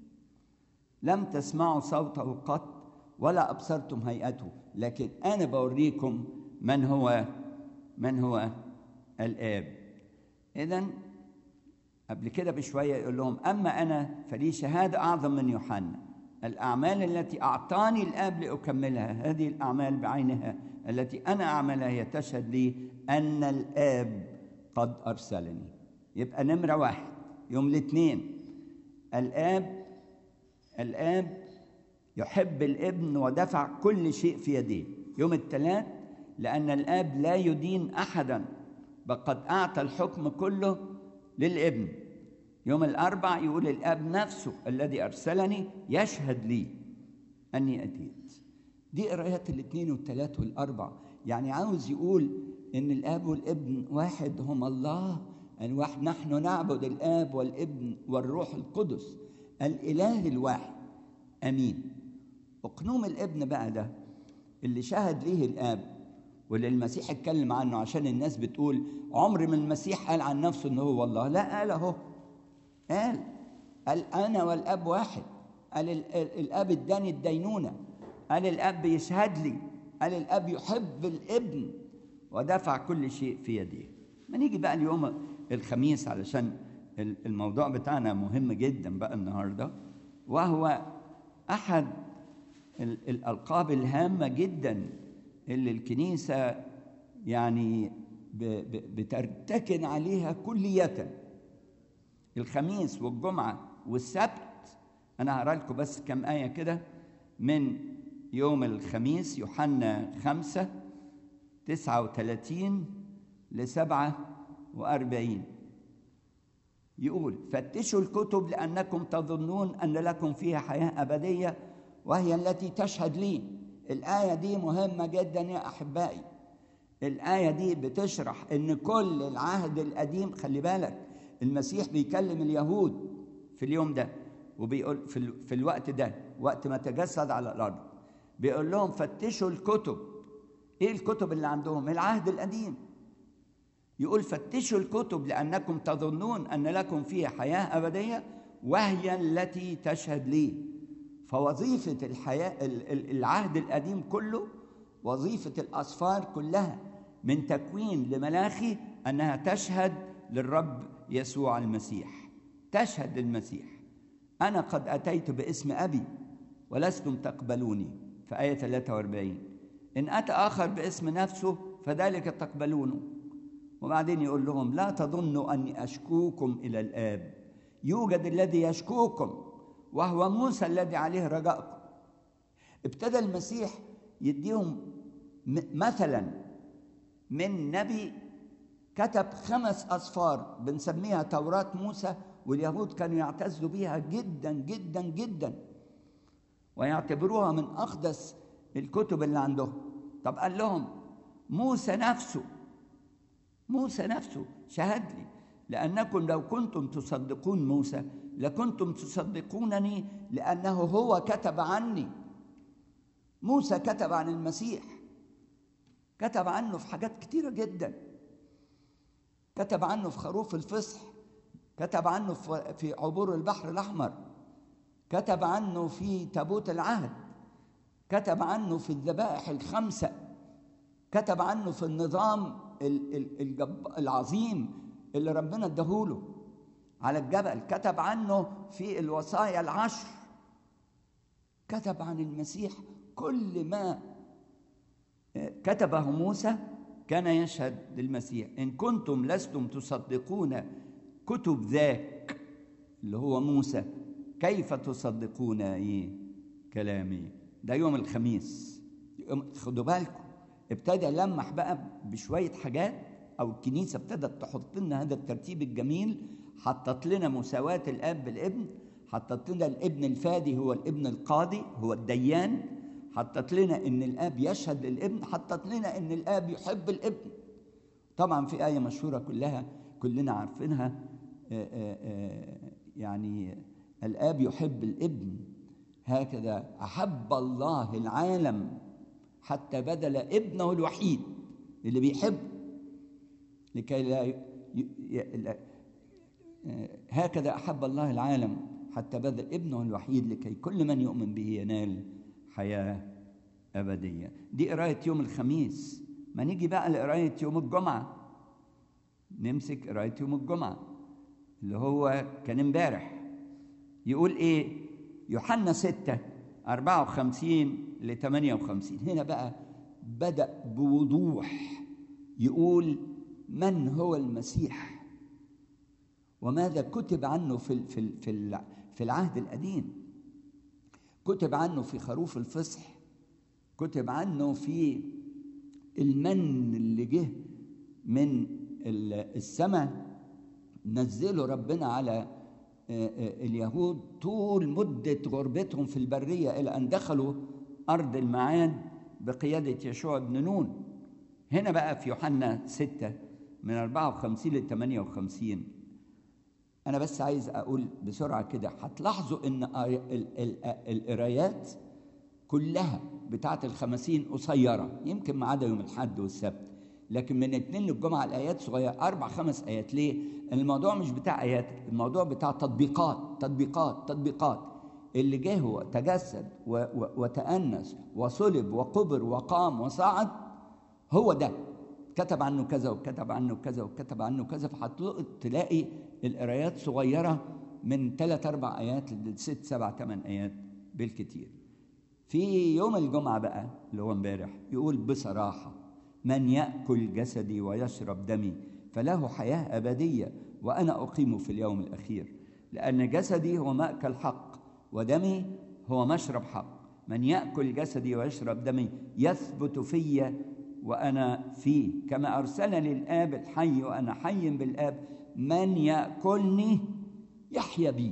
لم تسمعوا صوته قط ولا أبصرتم هيئته لكن أنا بوريكم من هو من هو الآب إذا قبل كده بشوية يقول لهم أما أنا فلي شهادة أعظم من يوحنا الأعمال التي أعطاني الآب لأكملها هذه الأعمال بعينها التي أنا أعملها هي تشهد لي أن الآب قد أرسلني يبقى نمرة واحد يوم الاثنين الآب الآب يحب الابن ودفع كل شيء في يديه يوم الثلاث لأن الآب لا يدين أحدا بل قد أعطى الحكم كله للابن يوم الأربع يقول الآب نفسه الذي أرسلني يشهد لي أني أتيت دي قرايات الاثنين والثلاث والأربع يعني عاوز يقول إن الآب والابن واحد هم الله أن واحد نحن نعبد الآب والابن والروح القدس الإله الواحد أمين أقنوم الابن بقى ده اللي شهد ليه الآب واللي المسيح اتكلم عنه عشان الناس بتقول عمر ما المسيح قال عن نفسه انه هو الله لا قال اهو قال قال انا والاب واحد قال ال- ال- الاب اداني الدينونه قال الاب بيشهد لي قال الاب يحب الابن ودفع كل شيء في يديه ما نيجي بقى اليوم الخميس علشان ال- الموضوع بتاعنا مهم جدا بقى النهارده وهو احد ال- الالقاب الهامه جدا اللي الكنيسه يعني ب- ب- بترتكن عليها كليه الخميس والجمعه والسبت انا هقرا لكم بس كم ايه كده من يوم الخميس يوحنا خمسة تسعة وثلاثين لسبعة وأربعين يقول فتشوا الكتب لأنكم تظنون أن لكم فيها حياة أبدية وهي التي تشهد لي الآية دي مهمة جدا يا أحبائي الآية دي بتشرح إن كل العهد القديم خلي بالك المسيح بيكلم اليهود في اليوم ده وبيقول في, ال... في الوقت ده وقت ما تجسد على الأرض بيقول لهم فتشوا الكتب إيه الكتب اللي عندهم؟ العهد القديم يقول فتشوا الكتب لأنكم تظنون أن لكم فيها حياة أبدية وهي التي تشهد لي فوظيفة الحياة ال- ال- العهد القديم كله وظيفة الأسفار كلها من تكوين لملاخي أنها تشهد للرب يسوع المسيح تشهد للمسيح أنا قد أتيت باسم أبي ولستم تقبلوني في آية 43 إن أتى آخر باسم نفسه فذلك تقبلونه وبعدين يقول لهم لا تظنوا أني أشكوكم إلى الآب يوجد الذي يشكوكم وهو موسى الذي عليه رجاءكم ابتدى المسيح يديهم م- مثلا من نبي كتب خمس أسفار بنسميها توراة موسى واليهود كانوا يعتزوا بيها جدا جدا جدا ويعتبروها من أقدس الكتب اللي عندهم طب قال لهم موسى نفسه موسى نفسه شهد لي لأنكم لو كنتم تصدقون موسى لكنتم تصدقونني لأنه هو كتب عني موسى كتب عن المسيح كتب عنه في حاجات كتيرة جدا كتب عنه في خروف الفصح كتب عنه في عبور البحر الأحمر كتب عنه في تابوت العهد كتب عنه في الذبائح الخمسة كتب عنه في النظام العظيم اللي ربنا اداهوله على الجبل كتب عنه في الوصايا العشر كتب عن المسيح كل ما كتبه موسى كان يشهد للمسيح إن كنتم لستم تصدقون كتب ذاك اللي هو موسى كيف تصدقون إيه كلامي ده يوم الخميس خدوا بالكم ابتدى يلمح بقى بشوية حاجات أو الكنيسة ابتدت تحط لنا هذا الترتيب الجميل حطت لنا مساواة الآب بالابن حطت لنا الابن الفادي هو الابن القاضي هو الديان حطت لنا ان الاب يشهد للابن حطت لنا ان الاب يحب الابن طبعا في ايه مشهوره كلها كلنا عارفينها آآ آآ يعني الاب يحب الابن هكذا احب الله العالم حتى بذل ابنه الوحيد اللي بيحب لكي لا ي... ي... هكذا احب الله العالم حتى بذل ابنه الوحيد لكي كل من يؤمن به ينال حياة أبدية دي قراية يوم الخميس ما نيجي بقى لقراية يوم الجمعة نمسك قراية يوم الجمعة اللي هو كان امبارح يقول ايه يوحنا ستة أربعة وخمسين لثمانية وخمسين هنا بقى بدأ بوضوح يقول من هو المسيح وماذا كتب عنه في في في في العهد القديم كتب عنه في خروف الفصح كتب عنه في المن اللي جه من السماء نزله ربنا على اليهود طول مدة غربتهم في البرية إلى أن دخلوا أرض المعاد بقيادة يشوع بن نون هنا بقى في يوحنا ستة من 54 ل 58 أنا بس عايز أقول بسرعة كده هتلاحظوا إن القرايات كلها بتاعة الخمسين قصيرة يمكن ما عدا يوم الحد والسبت لكن من الاثنين للجمعة الآيات صغيرة أربع خمس آيات ليه؟ الموضوع مش بتاع آيات الموضوع بتاع تطبيقات تطبيقات تطبيقات اللي جه هو تجسد و و وتأنس وصلب وقبر وقام وصعد هو ده كتب عنه كذا وكتب عنه كذا وكتب عنه كذا فهتلاقي القرايات صغيرة من ثلاث أربع آيات لست سبع ثمان آيات بالكتير في يوم الجمعة بقى اللي هو امبارح يقول بصراحة من يأكل جسدي ويشرب دمي فله حياة أبدية وأنا أقيم في اليوم الأخير لأن جسدي هو مأكل حق ودمي هو مشرب حق من يأكل جسدي ويشرب دمي يثبت في وأنا فيه كما أرسلني الآب الحي وأنا حي بالآب من يأكلني يحيا بي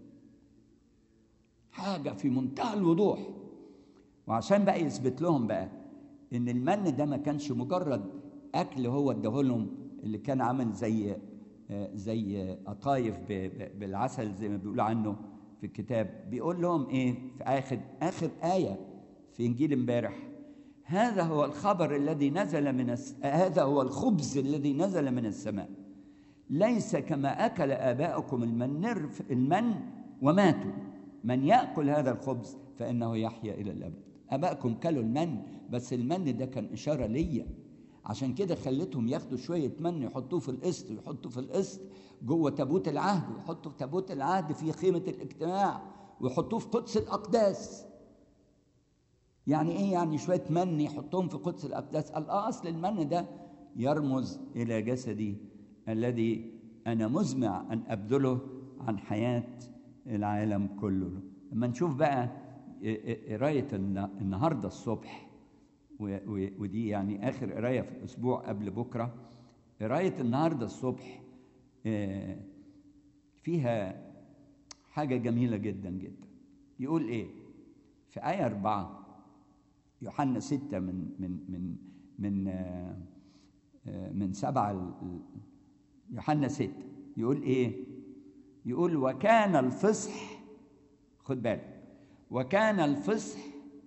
حاجة في منتهى الوضوح وعشان بقى يثبت لهم بقى ان المن ده ما كانش مجرد اكل هو اداهولهم اللي كان عامل زي زي قطايف بالعسل زي ما بيقولوا عنه في الكتاب بيقول لهم ايه في اخر اخر ايه في انجيل امبارح هذا هو الخبر الذي نزل من الس... هذا هو الخبز الذي نزل من السماء ليس كما اكل اباؤكم المن المن وماتوا من ياكل هذا الخبز فانه يحيا الى الابد ابائكم كلوا المن بس المن ده كان اشاره ليا عشان كده خليتهم ياخدوا شويه من يحطوه في القسط ويحطوا في القسط جوه تابوت العهد ويحطوا في تابوت العهد في خيمه الاجتماع ويحطوه في قدس الاقداس يعني ايه يعني شويه من يحطهم في قدس الاقداس قال اه اصل المن ده يرمز الى جسدي الذي انا مزمع ان ابذله عن حياه العالم كله لما نشوف بقى قرايه النهارده الصبح و- و- ودي يعني اخر قرايه في الاسبوع قبل بكره قرايه النهارده الصبح آه، فيها حاجه جميله جدا جدا يقول ايه في ايه أربعة يوحنا ستة من من من من آه، آه، من سبعة ل- ل- يوحنا ستة يقول ايه يقول وكان الفصح خد بالك وكان الفصح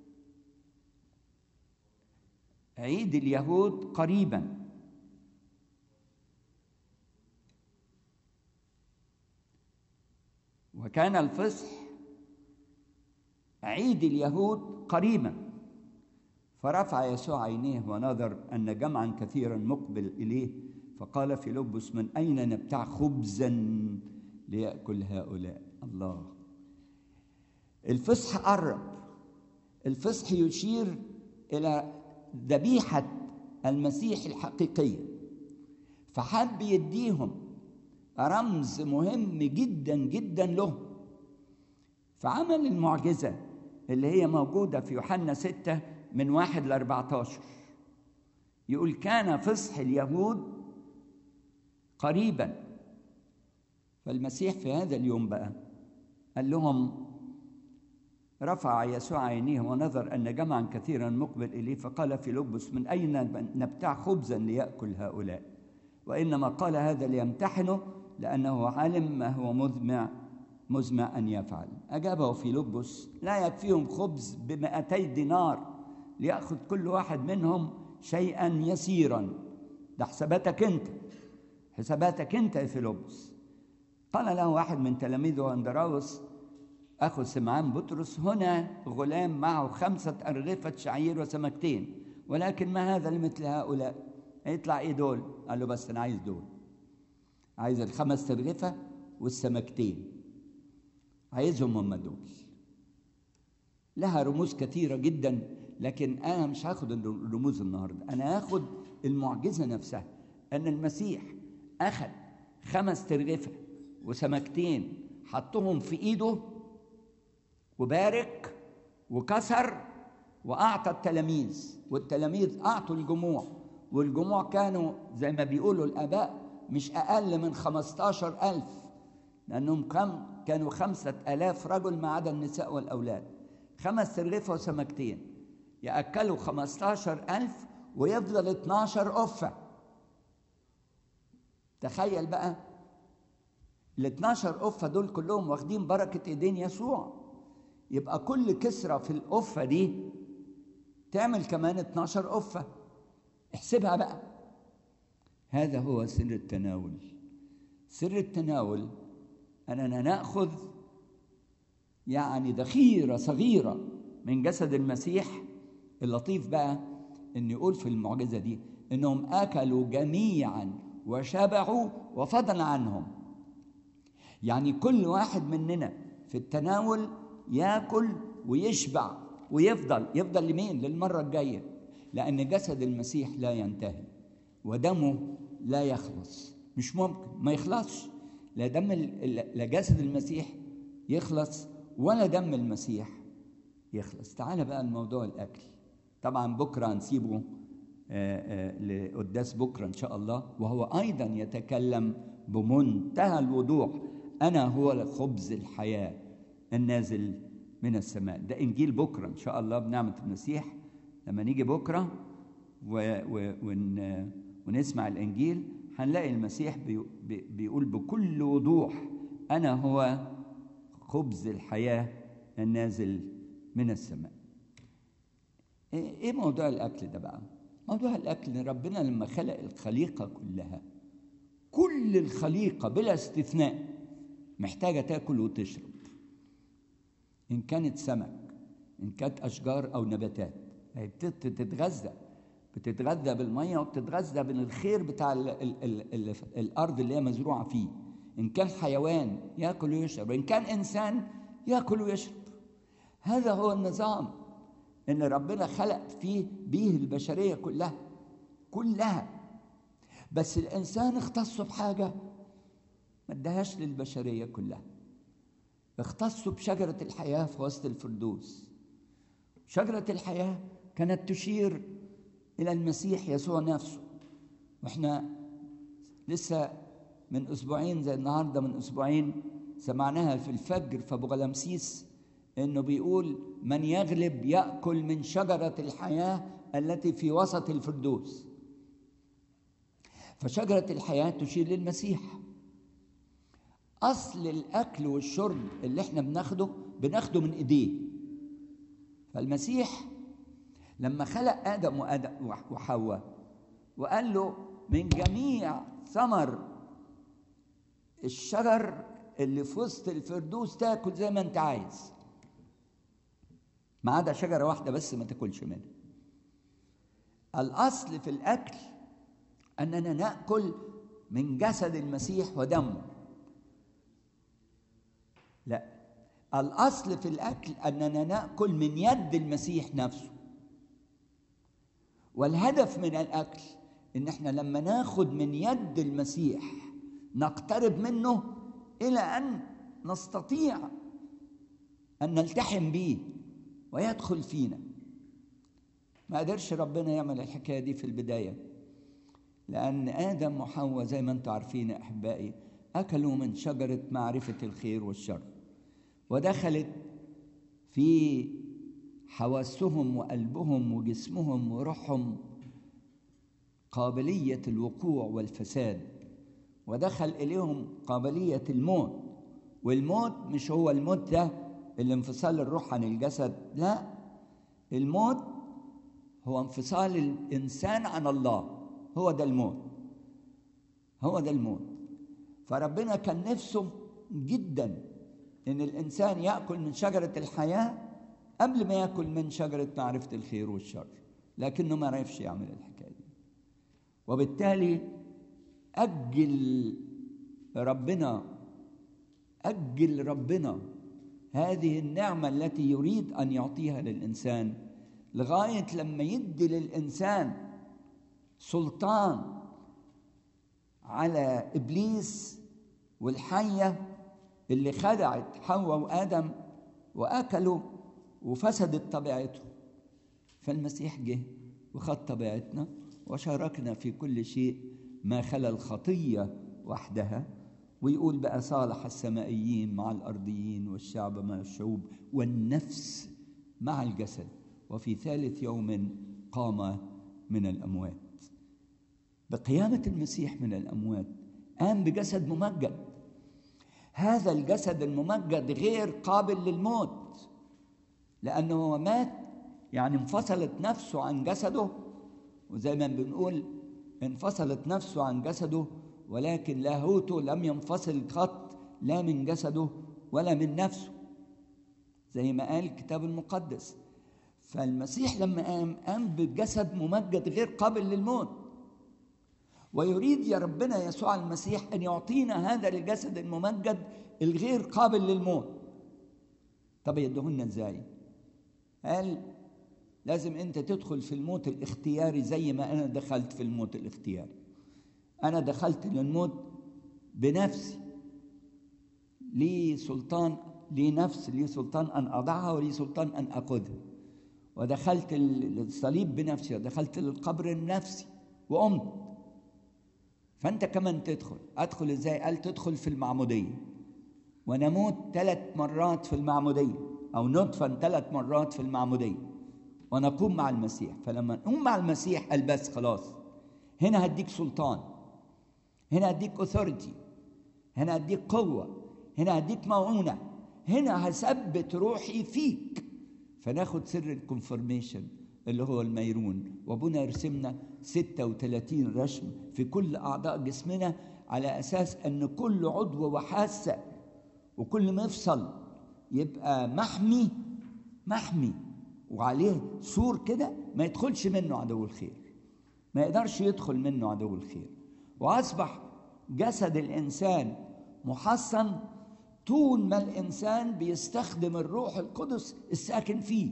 عيد اليهود قريبا وكان الفصح عيد اليهود قريبا فرفع يسوع عينيه ونظر أن جمعا كثيرا مقبل إليه فقال فيلبس من أين نبتاع خبزا ليأكل هؤلاء الله الفصح قرب الفصح يشير إلى ذبيحة المسيح الحقيقية فحب يديهم رمز مهم جدا جدا له فعمل المعجزة اللي هي موجودة في يوحنا ستة من واحد ل 14 يقول كان فصح اليهود قريبا فالمسيح في هذا اليوم بقى قال لهم رفع يسوع عينيه ونظر أن جمعا كثيرا مقبل إليه فقال في لبس من أين نبتاع خبزا ليأكل هؤلاء وإنما قال هذا ليمتحنه لأنه علم ما هو مزمع مزمع أن يفعل أجابه في لبس لا يكفيهم خبز بمئتي دينار ليأخذ كل واحد منهم شيئا يسيرا ده حساباتك أنت حساباتك أنت يا فيلبس قال له واحد من تلاميذه أندراوس أخو سمعان بطرس هنا غلام معه خمسة أرغفة شعير وسمكتين ولكن ما هذا لمثل هؤلاء هيطلع إيه دول قال له بس أنا عايز دول عايز الخمس أرغفة والسمكتين عايزهم هم دول لها رموز كثيرة جدا لكن أنا مش هاخد الرموز النهاردة أنا هاخد المعجزة نفسها أن المسيح أخذ خمس ترغفة وسمكتين حطهم في إيده وبارك وكسر وأعطى التلاميذ والتلاميذ أعطوا الجموع والجموع كانوا زي ما بيقولوا الآباء مش أقل من خمستاشر ألف لأنهم كم كانوا خمسة ألاف رجل ما عدا النساء والأولاد خمس ترغفة وسمكتين يأكلوا خمستاشر ألف ويفضل اتناشر أفة تخيل بقى ال 12 أفة دول كلهم واخدين بركة إيدين يسوع يبقى كل كسرة في الأفة دي تعمل كمان 12 أفة احسبها بقى هذا هو سر التناول سر التناول أننا نأخذ يعني ذخيرة صغيرة من جسد المسيح اللطيف بقى إن يقول في المعجزة دي إنهم أكلوا جميعا وشبعوا وفضل عنهم يعني كل واحد مننا في التناول ياكل ويشبع ويفضل يفضل لمين للمرة الجاية لأن جسد المسيح لا ينتهي ودمه لا يخلص مش ممكن ما يخلصش لا دم لا جسد المسيح يخلص ولا دم المسيح يخلص تعال بقى الموضوع الأكل طبعا بكرة هنسيبه لقداس بكرة إن شاء الله وهو أيضا يتكلم بمنتهى الوضوح أنا هو خبز الحياة النازل من السماء ده إنجيل بكرة إن شاء الله بنعمة المسيح لما نيجي بكرة و و ون ونسمع الإنجيل هنلاقي المسيح بي بي بيقول بكل وضوح أنا هو خبز الحياة النازل من السماء إيه موضوع الأكل ده بقى؟ موضوع الأكل إن ربنا لما خلق الخليقة كلها كل الخليقة بلا استثناء محتاجة تاكل وتشرب إن كانت سمك إن كانت أشجار أو نباتات هي بتتغذى بتتغذى بالمية وبتتغذى من الخير بتاع ال ال ال ال الأرض اللي هي مزروعة فيه إن كان حيوان ياكل ويشرب إن كان إنسان ياكل ويشرب هذا هو النظام إن ربنا خلق فيه به البشرية كلها كلها بس الإنسان اختص بحاجة ما ادهاش للبشرية كلها اختصوا بشجرة الحياة في وسط الفردوس شجرة الحياة كانت تشير الى المسيح يسوع نفسه واحنا لسه من اسبوعين زي النهارده من اسبوعين سمعناها في الفجر في ابو غلمسيس انه بيقول من يغلب ياكل من شجره الحياه التي في وسط الفردوس فشجره الحياه تشير للمسيح اصل الاكل والشرب اللي احنا بناخده بناخده من ايديه فالمسيح لما خلق ادم وادم وحواء وقال له من جميع ثمر الشجر اللي في وسط الفردوس تاكل زي ما انت عايز ما عدا شجره واحده بس ما تاكلش منها الاصل في الاكل اننا ناكل من جسد المسيح ودمه لا الاصل في الاكل اننا ناكل من يد المسيح نفسه والهدف من الاكل ان احنا لما ناخد من يد المسيح نقترب منه الى ان نستطيع ان نلتحم به ويدخل فينا ما قدرش ربنا يعمل الحكايه دي في البدايه لان ادم وحواء زي ما انتم عارفين يا احبائي اكلوا من شجره معرفه الخير والشر ودخلت في حواسهم وقلبهم وجسمهم وروحهم قابليه الوقوع والفساد ودخل اليهم قابليه الموت والموت مش هو الموت ده الانفصال الروح عن الجسد لا الموت هو انفصال الانسان عن الله هو ده الموت هو ده الموت فربنا كان نفسه جدا ان الانسان ياكل من شجره الحياه قبل ما ياكل من شجره معرفه الخير والشر لكنه ما عرفش يعمل الحكايه دي وبالتالي اجل ربنا اجل ربنا هذه النعمه التي يريد ان يعطيها للانسان لغايه لما يدي للانسان سلطان على ابليس والحيه اللي خدعت حواء وادم واكلوا وفسدت طبيعته فالمسيح جه وخد طبيعتنا وشاركنا في كل شيء ما خلا الخطيه وحدها ويقول بقى صالح السمائيين مع الارضيين والشعب مع الشعوب والنفس مع الجسد وفي ثالث يوم قام من الاموات بقيامه المسيح من الاموات قام بجسد ممجد هذا الجسد الممجد غير قابل للموت لانه مات يعني انفصلت نفسه عن جسده وزي ما بنقول انفصلت نفسه عن جسده ولكن لاهوته لم ينفصل قط لا من جسده ولا من نفسه زي ما قال الكتاب المقدس فالمسيح لما قام قام بجسد ممجد غير قابل للموت ويريد يا ربنا يسوع المسيح ان يعطينا هذا الجسد الممجد الغير قابل للموت طب يدهولنا ازاي قال لازم انت تدخل في الموت الاختياري زي ما انا دخلت في الموت الاختياري انا دخلت للموت بنفسي لي سلطان لي نفس لي سلطان ان اضعها ولي سلطان ان اخذها ودخلت الصليب بنفسي ودخلت للقبر النفسي وقمت فانت كمان تدخل ادخل ازاي قال تدخل في المعموديه ونموت ثلاث مرات في المعموديه او ندفن ثلاث مرات في المعموديه ونقوم مع المسيح فلما نقوم مع المسيح قال بس خلاص هنا هديك سلطان هنا هديك اوثوريتي هنا هديك قوه هنا هديك معونه هنا هثبت روحي فيك فناخد سر الكونفرميشن اللي هو الميرون وابونا يرسمنا 36 رسم في كل اعضاء جسمنا على اساس ان كل عضو وحاسه وكل مفصل يبقى محمي محمي وعليه سور كده ما يدخلش منه عدو الخير ما يقدرش يدخل منه عدو الخير واصبح جسد الانسان محصن طول ما الانسان بيستخدم الروح القدس الساكن فيه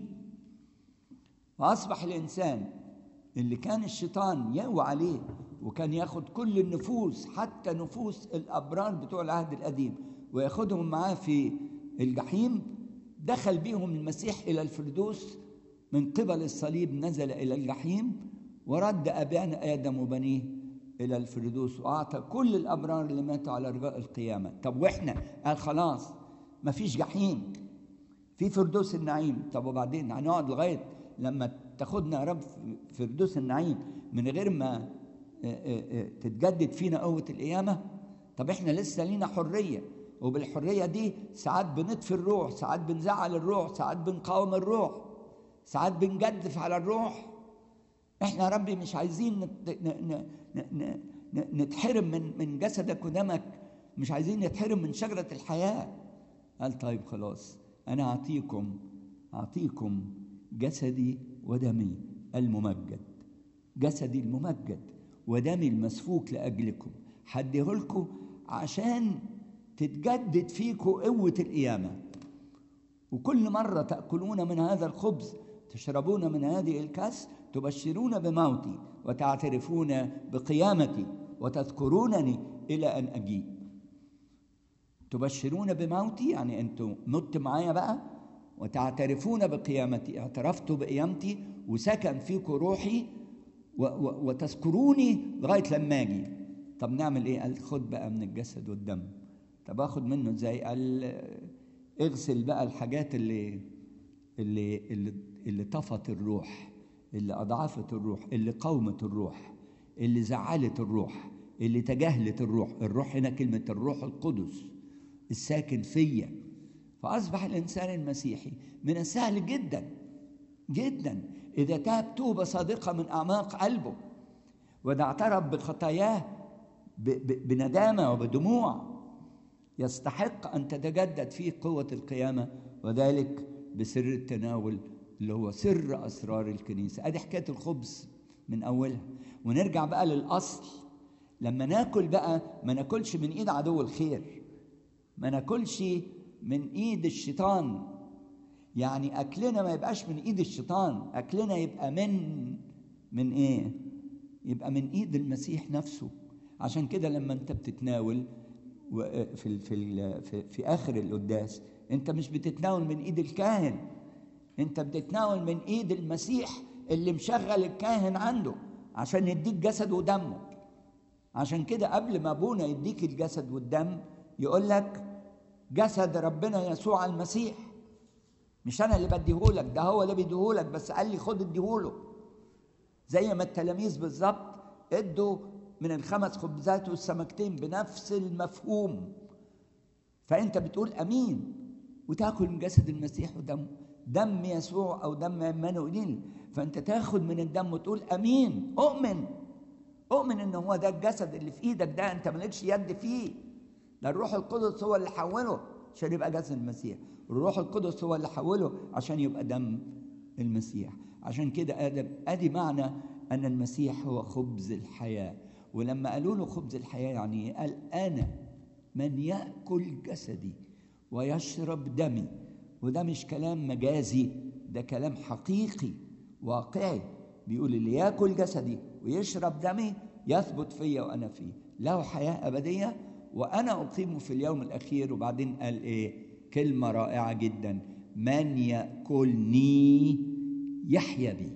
فاصبح الانسان اللي كان الشيطان يقوى عليه وكان ياخد كل النفوس حتى نفوس الابرار بتوع العهد القديم وياخدهم معاه في الجحيم دخل بهم المسيح الى الفردوس من قبل الصليب نزل الى الجحيم ورد أبانا آدم وبنيه إلى الفردوس وأعطى كل الأبرار اللي ماتوا على رجاء القيامة طب وإحنا قال خلاص مفيش جحيم في فردوس النعيم طب وبعدين هنقعد لغاية لما تاخدنا يا رب في فردوس النعيم من غير ما آه، آه، آه، تتجدد فينا قوة القيامة طب احنا لسه لينا حرية وبالحرية دي ساعات بنطفي الروح ساعات بنزعل الروح ساعات بنقاوم الروح ساعات بنجدف على الروح احنا يا ربي مش عايزين نت- ن- ن- ن- ن- نتحرم من من جسدك ودمك مش عايزين نتحرم من شجرة الحياة قال طيب خلاص أنا أعطيكم أعطيكم جسدي ودمي الممجد جسدي الممجد ودمي المسفوك لأجلكم هديهولكم عشان تتجدد فيكم قوة القيامة وكل مرة تأكلون من هذا الخبز تشربون من هذه الكأس تبشرون بموتي وتعترفون بقيامتي وتذكرونني إلى أن أجيب تبشرون بموتي يعني أنتم مت معايا بقى وتعترفون بقيامتي اعترفتوا بقيامتي وسكن فيكم روحي و- و- وتذكروني لغاية لما أجي طب نعمل إيه؟ قال خد بقى من الجسد والدم طب آخد منه إزاي؟ قال آه، اغسل بقى الحاجات اللي اللي اللي اللي طفت الروح اللي اضعفت الروح اللي قاومت الروح اللي زعلت الروح اللي تجاهلت الروح الروح هنا كلمه الروح القدس الساكن فيا فاصبح الانسان المسيحي من السهل جدا جدا اذا تاب توبه صادقه من اعماق قلبه واذا اعترف بخطاياه ب- ب- بندامه وبدموع يستحق أن تتجدد فيه قوة القيامة وذلك بسر التناول اللي هو سر أسرار الكنيسة أدي حكاية الخبز من أولها ونرجع بقى للأصل لما ناكل بقى ما ناكلش من إيد عدو الخير ما ناكلش من إيد الشيطان يعني أكلنا ما يبقاش من إيد الشيطان أكلنا يبقى من من إيه يبقى من إيد المسيح نفسه عشان كده لما أنت بتتناول و- في ال- في ال- في, في اخر القداس انت مش بتتناول من ايد الكاهن انت بتتناول من ايد المسيح اللي مشغل الكاهن عنده عشان يديك جسد ودمه عشان كده قبل ما ابونا يديك الجسد والدم يقول لك جسد ربنا يسوع المسيح مش انا اللي بديهولك ده هو اللي بيديهولك بس قال لي خد اديهوله زي ما التلاميذ بالظبط ادوا من الخمس خبزات والسمكتين بنفس المفهوم فانت بتقول امين وتاكل من جسد المسيح ودمه دم يسوع او دم عمانوئيل فانت تاخد من الدم وتقول امين اؤمن اؤمن ان هو ده الجسد اللي في ايدك ده انت مالكش يد فيه ده الروح القدس هو اللي حوله عشان يبقى جسد المسيح الروح القدس هو اللي حوله عشان يبقى دم المسيح عشان كده ادم ادي معنى ان المسيح هو خبز الحياه ولما قالوا له خبز الحياه يعني إيه؟ قال انا من ياكل جسدي ويشرب دمي وده مش كلام مجازي ده كلام حقيقي واقعي بيقول اللي ياكل جسدي ويشرب دمي يثبت فيا وانا فيه له حياه ابديه وانا اقيمه في اليوم الاخير وبعدين قال ايه كلمه رائعه جدا من ياكلني يحيا بي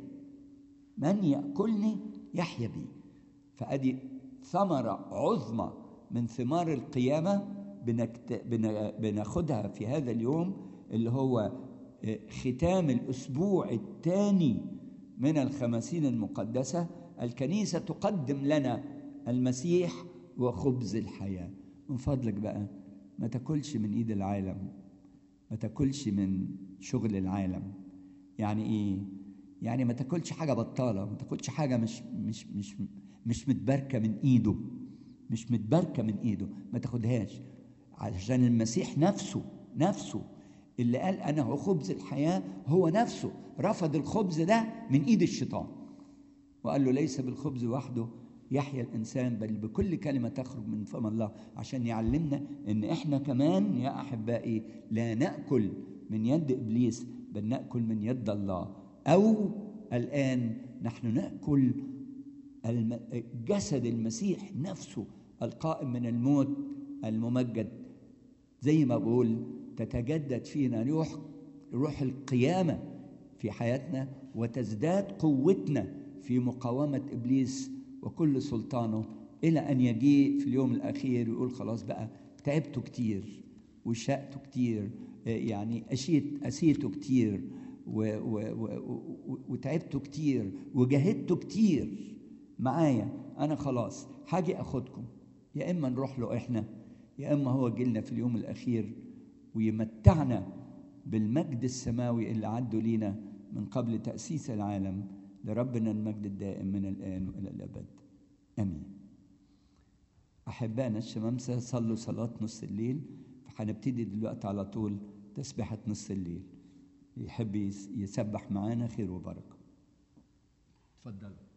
من ياكلني يحيا بي فادي ثمره عظمى من ثمار القيامه بنكت... بن... بناخدها في هذا اليوم اللي هو آه، ختام الاسبوع الثاني من الخمسين المقدسه الكنيسه تقدم لنا المسيح وخبز الحياه من فضلك بقى ما تاكلش من ايد العالم ما تاكلش من شغل العالم يعني ايه يعني ما تاكلش حاجه بطاله ما تاكلش حاجه مش مش مش مش متباركه من ايده مش متباركه من ايده ما تاخدهاش علشان المسيح نفسه نفسه اللي قال انا هو خبز الحياه هو نفسه رفض الخبز ده من ايد الشيطان وقال له ليس بالخبز وحده يحيا الانسان بل بكل كلمه تخرج من فم الله عشان يعلمنا ان احنا كمان يا احبائي لا ناكل من يد ابليس بل ناكل من يد الله او الان نحن ناكل الم- جسد المسيح نفسه القائم من الموت الممجد زي ما بقول تتجدد فينا روح روح القيامه في حياتنا وتزداد قوتنا في مقاومة إبليس وكل سلطانه إلى أن يجيء في اليوم الأخير ويقول خلاص بقى تعبتوا كتير وشقتوا كتير آه، يعني أشيت أسيتوا كتير و و و و وتعبتوا كتير وجاهدتوا كتير معايا أنا خلاص حاجة أخدكم يا إما نروح له إحنا يا إما هو جيلنا في اليوم الأخير ويمتعنا بالمجد السماوي اللي عدوا لينا من قبل تأسيس العالم لربنا المجد الدائم من الآن وإلى الأبد آمين أحبائنا الشمامسة صلوا صلاة نص الليل فهنبتدي دلوقتي على طول تسبحة نص الليل يحب يس- يسبح معانا خير وبركة اتفضلوا